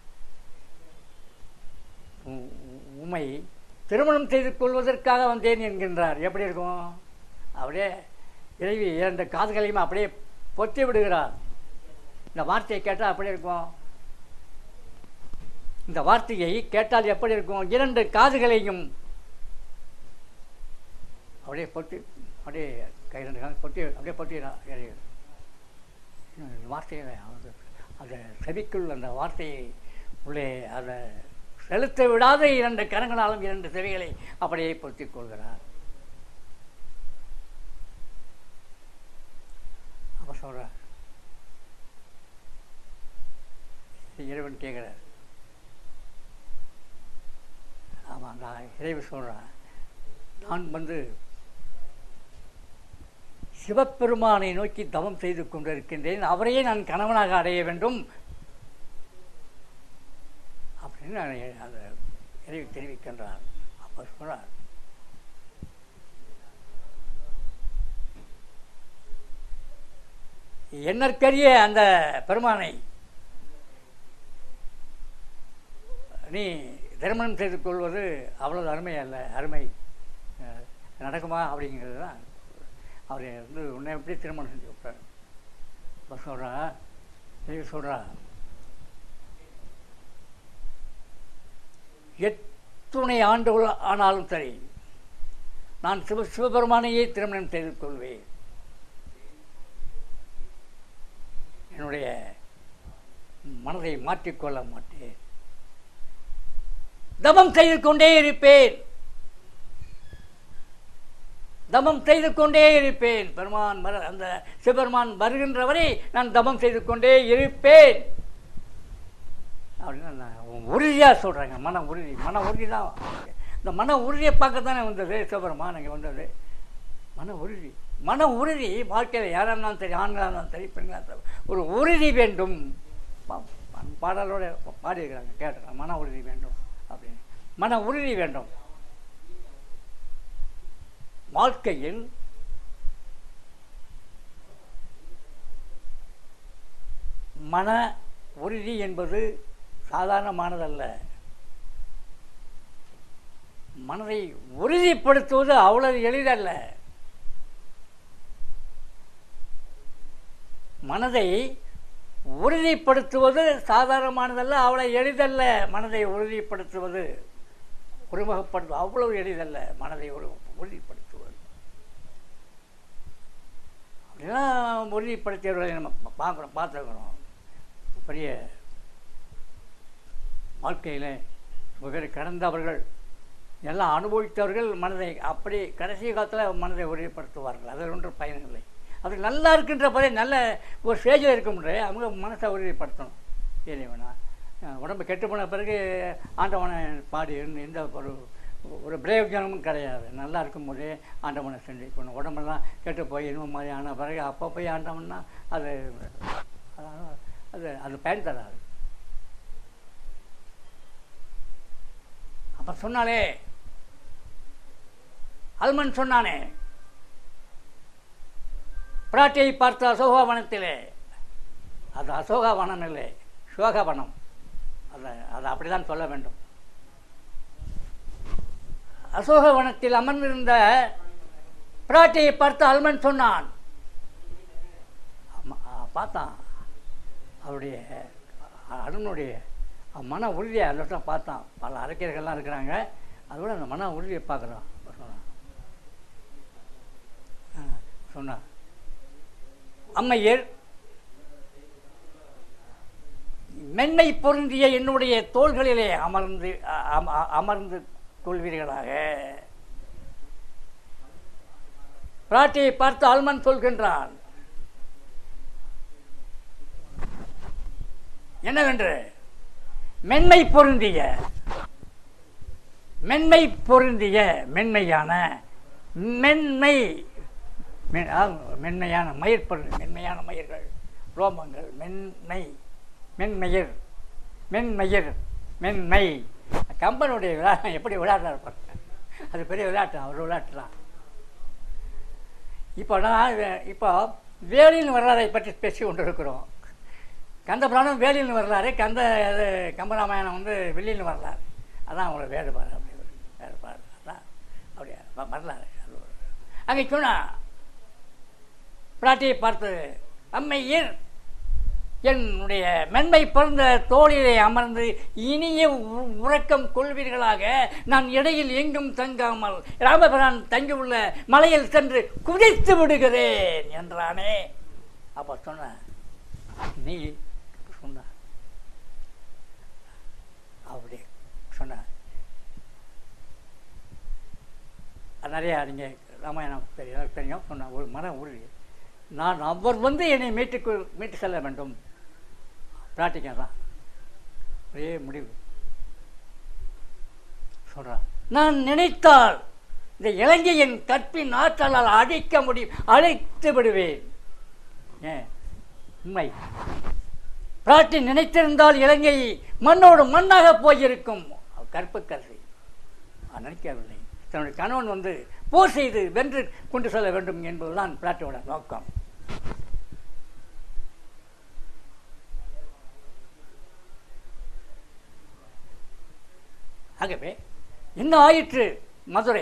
A: உ- உ- உம்மை திருமணம் செய்து கொள்வதற்காக வந்தேன் என்கின்றார் எப்படி இருக்கும் அப்படியே இறைவி இரண்டு காதுகளையும் அப்படியே பொத்தி விடுகிறார் இந்த வார்த்தையை கேட்டால் அப்படி இருக்கும் இந்த வார்த்தையை கேட்டால் எப்படி இருக்கும் இரண்டு காதுகளையும் அப்படியே பொத்தி அப்படியே கை ரெண்டு காது பொத்தி அப்படியே பொத்திடுறான் இறைவி இந்த வார்த்தையை அது அந்த செவிக்குள் அந்த வார்த்தையை உள்ளே அதை செலுத்த விடாத இரண்டு கரங்களாலும் இரண்டு செவிகளை அப்படியே பொத்திக் கொள்கிறார் அப்ப சொல்றார் இறைவன் கேட்கிறார் ஆமாம் நான் இறைவு சொல்கிறேன் நான் வந்து சிவபெருமானை நோக்கி தவம் செய்து கொண்டிருக்கின்றேன் அவரையே நான் கணவனாக அடைய வேண்டும் அப்படின்னு நான் அந்த இறைவி தெரிவிக்கின்றார் அப்போ சொல்றார் என்னற்கரிய அந்த பெருமானை நீ திருமணம் செய்து கொள்வது அவ்வளவு அருமை அல்ல அருமை அஹ், நடக்குமா அப்படிங்கிறது தான் அவர் வந்து உன்னை எப்படி திருமணம் செஞ்சு விட்டார் இப்போ சொல்கிறா இது சொல்கிறா எத்துணை ஆண்டுகள் ஆனாலும் சரி நான் சிவ சிவபெருமானையே திருமணம் செய்து கொள்வேன் என்னுடைய மனதை மாற்றிக்கொள்ள மாட்டேன் தவம் செய்து கொண்டே இருப்பேன் தவம் செய்து கொண்டே இருப்பேன் பெருமான் வர அந்த சிவபெருமான் வருகின்ற வரை நான் தவம் செய்து கொண்டே இருப்பேன் அப்படின்னு நான் உறுதியாக சொல்கிறாங்க மன உறுதி மன உறுதி தான் இந்த மன உறுதியை பார்க்க தானே வந்தது சிவபெருமான் இங்கே வந்தது மன உறுதி மன உறுதி வாழ்க்கையில் யாராக இருந்தாலும் சரி ஆண்களாக இருந்தாலும் சரி பெண்களாக இருந்தாலும் சரி, ஒரு உறுதி வேண்டும் பா- பா- பாடலோட பாடியிருக்கிறாங்க கேட்டுறாங்க மன உறுதி வேண்டும் அப்படின்னு மன உறுதி வேண்டும் வாழ்க்கையில் மன உறுதி என்பது சாதாரணமானதல்ல மனதை உறுதிப்படுத்துவது அவ்வளவு எளிதல்ல மனதை உறுதிப்படுத்துவது சாதாரணமானதல்ல அவ்வளோ எளிதல்ல மனதை உறுதிப்படுத்துவது ஒருமுகப்படுத்து அவ்வளவு எளிதல்ல மனதை ஒரு உறுதிப்படுத்துவது அப்படிலாம் உறுதிப்படுத்தியவர்களை நம்ம பார்க்குறோம் பார்த்துருக்குறோம் பெரிய வாழ்க்கையில் ரொம்ப பேர் கடந்தவர்கள் எல்லாம் அனுபவித்தவர்கள் மனதை அப்படி கடைசி காலத்தில் மனதை உறுதிப்படுத்துவார்கள் அதில் ஒன்றும் பயனில்லை அது நல்லா இருக்கின்ற போதே நல்ல ஒரு ஸ்டேஜில் இருக்கும்ன்ற அவங்க மனசை உறுதிப்படுத்தணும் இறைவனா அஹ் உடம்பு கெட்டு போன பிறகு ஆண்டவனை பாடி இருந்து எந்த ஒரு ஒரு பிரயோஜனமும் கிடையாது நல்லா இருக்கும்போதே ஆண்டவனை சிந்திக்கணும் உடம்பெல்லாம் கெட்டு போய் இனிமே மாதிரி ஆன பிறகு அப்போ போய் ஆண்டவன்னா அது அது அது பயன் தராது அப்போ சொன்னாலே அல்மன் சொன்னானே பிராட்டியை பார்த்த அசோகாவனத்திலே அது அசோகாவனம் இல்லை சோகவனம் அதை அதை அப்படி தான் சொல்ல வேண்டும் அசோகவனத்தில் அமர்ந்திருந்த பிராட்டியை பார்த்து அல்மன் சொன்னான் ஆமா, ஆ, பார்த்தான் அவருடைய அருணுடைய மன உறுதியை அதில் தான் பார்த்தான் பல அரக்கியர்கள்லாம் இருக்கிறாங்க அதோட அந்த மன உறுதியை பார்க்குறான் சொன்னான் ஆ, சொன்னான் அம்மையர் மென்மை பொருந்திய என்னுடைய தோள்களிலே அமர்ந்து அ- அம- அமர்ந்து கொள்வீர்களாக பிராட்டியை பார்த்து அல்மன் சொல்கின்றான் என்னவென்று மென்மை பொருந்திய மென்மை பொருந்திய மென்மையான மென்மை மெ- ஆ, மென்மையான மயிர் பொருள் மென்மையான மயிர்கள் ரோமங்கள் மென்மை மென்மயிர் மென்மயிர் மென்மை கம்பனுடைய விழா எப்படி விளையாடுறாரு பாருங்க அது பெரிய விளையாட்டு அவர் விளையாட்டு தான் இப்போ நான் வே- இப்போ வேலின் வரலாறை பற்றி பேசி கொண்டிருக்கிறோம் கந்த புராணம் வேலின்னு வரலாறு கந்த இது கம்பராமாயணம் வந்து வெள்ளின்னு வரலாறு அதான் அவங்களோட வேறுபாடு அப்படி ஒரு வேறுபாடு அதான் அப்படியா வ- வரலாறு அது ஒரு அங்கே சொன்னா பிராட்டியை பார்த்து அம்மையர் என்னுடைய மென்மை பிறந்த தோளிலே அமர்ந்து இனிய உ- உறக்கம் கொள்வீர்களாக நான் இடையில் எங்கும் தங்காமல் ராமபிரான் தங்கியுள்ள மலையில் சென்று குதித்து விடுகிறேன் என்றானே அப்ப சொன்ன நீ சொன்ன அப்படி சொன்ன அது நிறையா நீங்கள் ராமாயணம் தெரியும் எனக்கு தெரியும் சொன்ன ஒரு மன உறுதி நான் அவர் வந்து என்னை மீட்டு கொ- மீட்டு செல்ல வேண்டும் பிரார்த்திக்க தான் ஒரே முடிவு சொல்கிறான் நான் நினைத்தால் இந்த இலங்கையின் கற்பின் ஆற்றலால் அழிக்க முடியும் அழைத்து விடுவேன் ஏன் உண்மை பிராட்டி நினைத்திருந்தால் இலங்கை மண்ணோடு மண்ணாக போயிருக்கும் கற்பு கருதி அவர் நினைக்கவில்லை தன்னுடைய கணவன் வந்து போர் செய்து வென்று கொண்டு செல்ல வேண்டும் என்பதுதான் பிராட்டியோட நோக்கம் ஆகவே என்ன ஆயிற்று மதுரை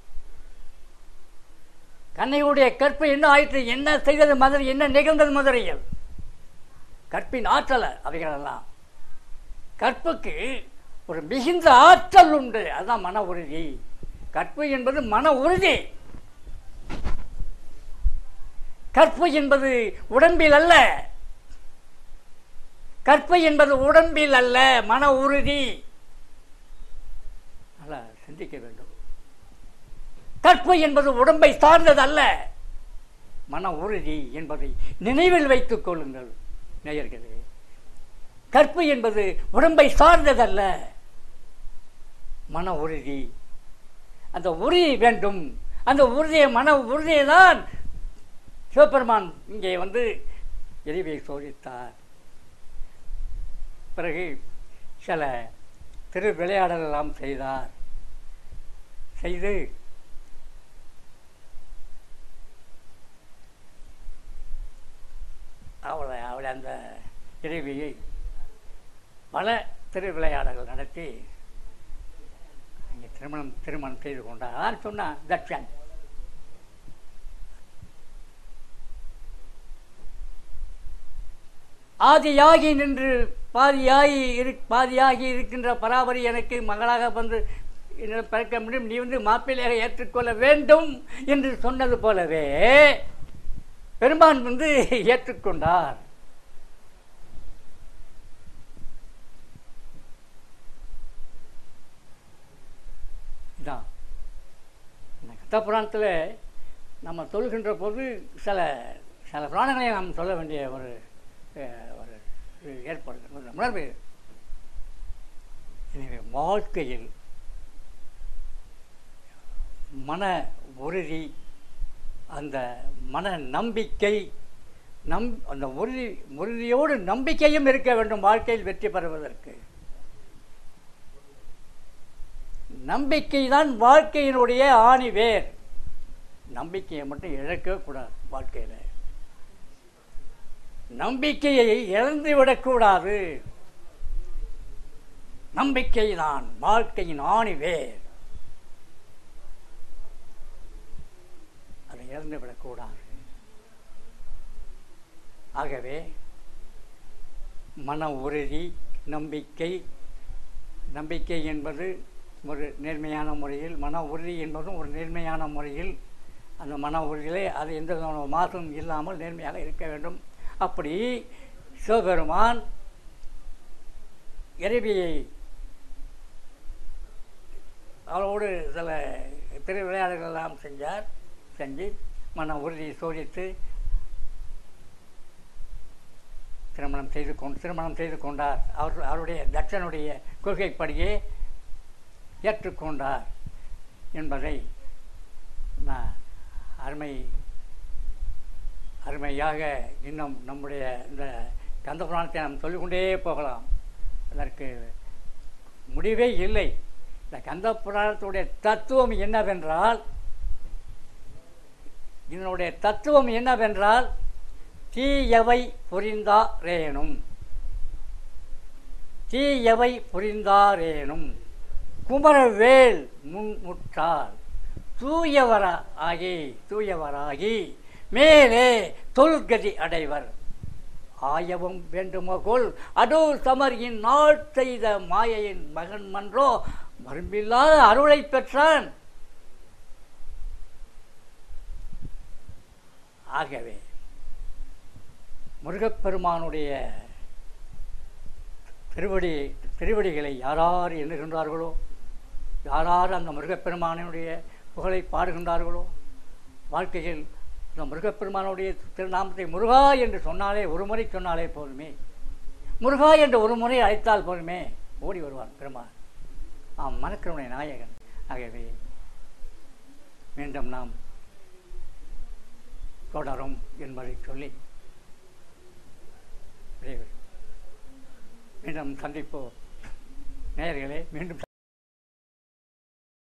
A: கண்ணையுடைய கற்பு என்ன ஆயிற்று என்ன செய்தது மதுரை என்ன நிகழ்ந்தது மதுரையில் கற்பின் ஆற்றல அவைகளெல்லாம் கற்புக்கு ஒரு மிகுந்த ஆற்றல் உண்டு அதுதான் மன உறுதி கற்பு என்பது மன உறுதி கற்பு என்பது உடம்பில் அல்ல கற்பு என்பது உடம்பில் அல்ல மன உறுதி நல்லா சிந்திக்க வேண்டும் கற்பு என்பது உடம்பை சார்ந்தது அல்ல மன உறுதி என்பதை நினைவில் வைத்துக் கொள்ளுங்கள் நேயர்களே கற்பு என்பது உடம்பை சார்ந்ததல்ல மன உறுதி அந்த உறுதி வேண்டும் அந்த உறுதியை மன உறுதியை தான் சிவபெருமான் இங்கே வந்து எரிவை சோதித்தார் பிறகு சில திரு விளையாடல் எல்லாம் செய்தார் செய்து அவளை அவளை அந்த இறைவியை பல திரு விளையாடல்கள் நடத்தி அங்கே திருமணம் திருமணம் செய்து கொண்டார் அதான் சொன்னான் தட்சன் ஆதியாகி நின்று பாதியாகி இரு பாதியாகி இருக்கின்ற பராபரி எனக்கு மகளாக வந்து என்னிடம் பிறக்க முடியும் நீ வந்து மாப்பிள்ளையாக ஏற்றுக்கொள்ள வேண்டும் என்று சொன்னது போலவே பெருமான் வந்து ஏற்றுக்கொண்டார் இதான் இந்த கத்த புராணத்தில் நம்ம சொல்கின்ற போது சில சில புராணங்களை நாம் சொல்ல வேண்டிய ஒரு அஹ், ஒரு இது ஏற்படுது ஒரு உணர்வு எனவே வாழ்க்கையில் மன உறுதி அந்த மன நம்பிக்கை நம் அந்த உறுதி உறுதியோடு நம்பிக்கையும் இருக்க வேண்டும் வாழ்க்கையில் வெற்றி பெறுவதற்கு நம்பிக்கை தான் வாழ்க்கையினுடைய ஆணி வேர் நம்பிக்கையை மட்டும் இழக்கவே கூடாது வாழ்க்கையில் நம்பிக்கையை இழந்து விடக்கூடாது நம்பிக்கை தான் வாழ்க்கையின் ஆணி வேர் அதை இழந்து விடக்கூடாது ஆகவே மன உறுதி நம்பிக்கை நம்பிக்கை என்பது ஒரு நேர்மையான முறையில் மன உறுதி என்பதும் ஒரு நேர்மையான முறையில் அந்த மன உறுதியிலே அது எந்த விதமான மாற்றம் இல்லாமல் நேர்மையாக இருக்க வேண்டும் அப்படி சிவபெருமான் இறைவியை அவளோடு சில திரு விளையாடுகள் எல்லாம் செஞ்சார் செஞ்சு மன உறுதியை சோதித்து திருமணம் செய்து கொண்டு திருமணம் செய்து கொண்டார் அவர் அவருடைய தட்சனுடைய கொள்கைப்படியே ஏற்றுக்கொண்டார் என்பதை நான் அருமை அருமையாக இன்னும் நம்முடைய இந்த கந்த புராணத்தை நாம் சொல்லிக்கொண்டே போகலாம் அதற்கு முடிவே இல்லை இந்த கந்த புராணத்துடைய தத்துவம் என்னவென்றால் இதனுடைய தத்துவம் என்னவென்றால் தீயவை புரிந்தாரேனும் தீயவை புரிந்தாரேனும் குமரவேல் முன்முற்றார் தூயவர ஆகி தூயவராகி மேலே தொல்கதி அடைவர் ஆயவும் வேண்டுமகோல் அடூர் சமரியின் நாள் செய்த மாயையின் மகன் மன்றோ மரும்பில்லாத அருளை பெற்றான் ஆகவே முருகப்பெருமானுடைய திருவடி திருவடிகளை யாரார் எண்ணுகின்றார்களோ யாரார் அந்த முருகப்பெருமானுடைய புகழை பாடுகின்றார்களோ வாழ்க்கையில் இந்த முருகப்பெருமானுடைய திருநாமத்தை முருகா என்று சொன்னாலே ஒரு முறை சொன்னாலே போதுமே முருகா என்று ஒரு முறை அழைத்தால் போதுமே ஓடி வருவான் பெருமான் ஆம் மனக்கருணை நாயகன் ஆகவே மீண்டும் நாம் தொடரும் என்பதை சொல்லி விடைபெறுகிறேன். மீண்டும் சந்திப்போம் நேயர்களே மீண்டும்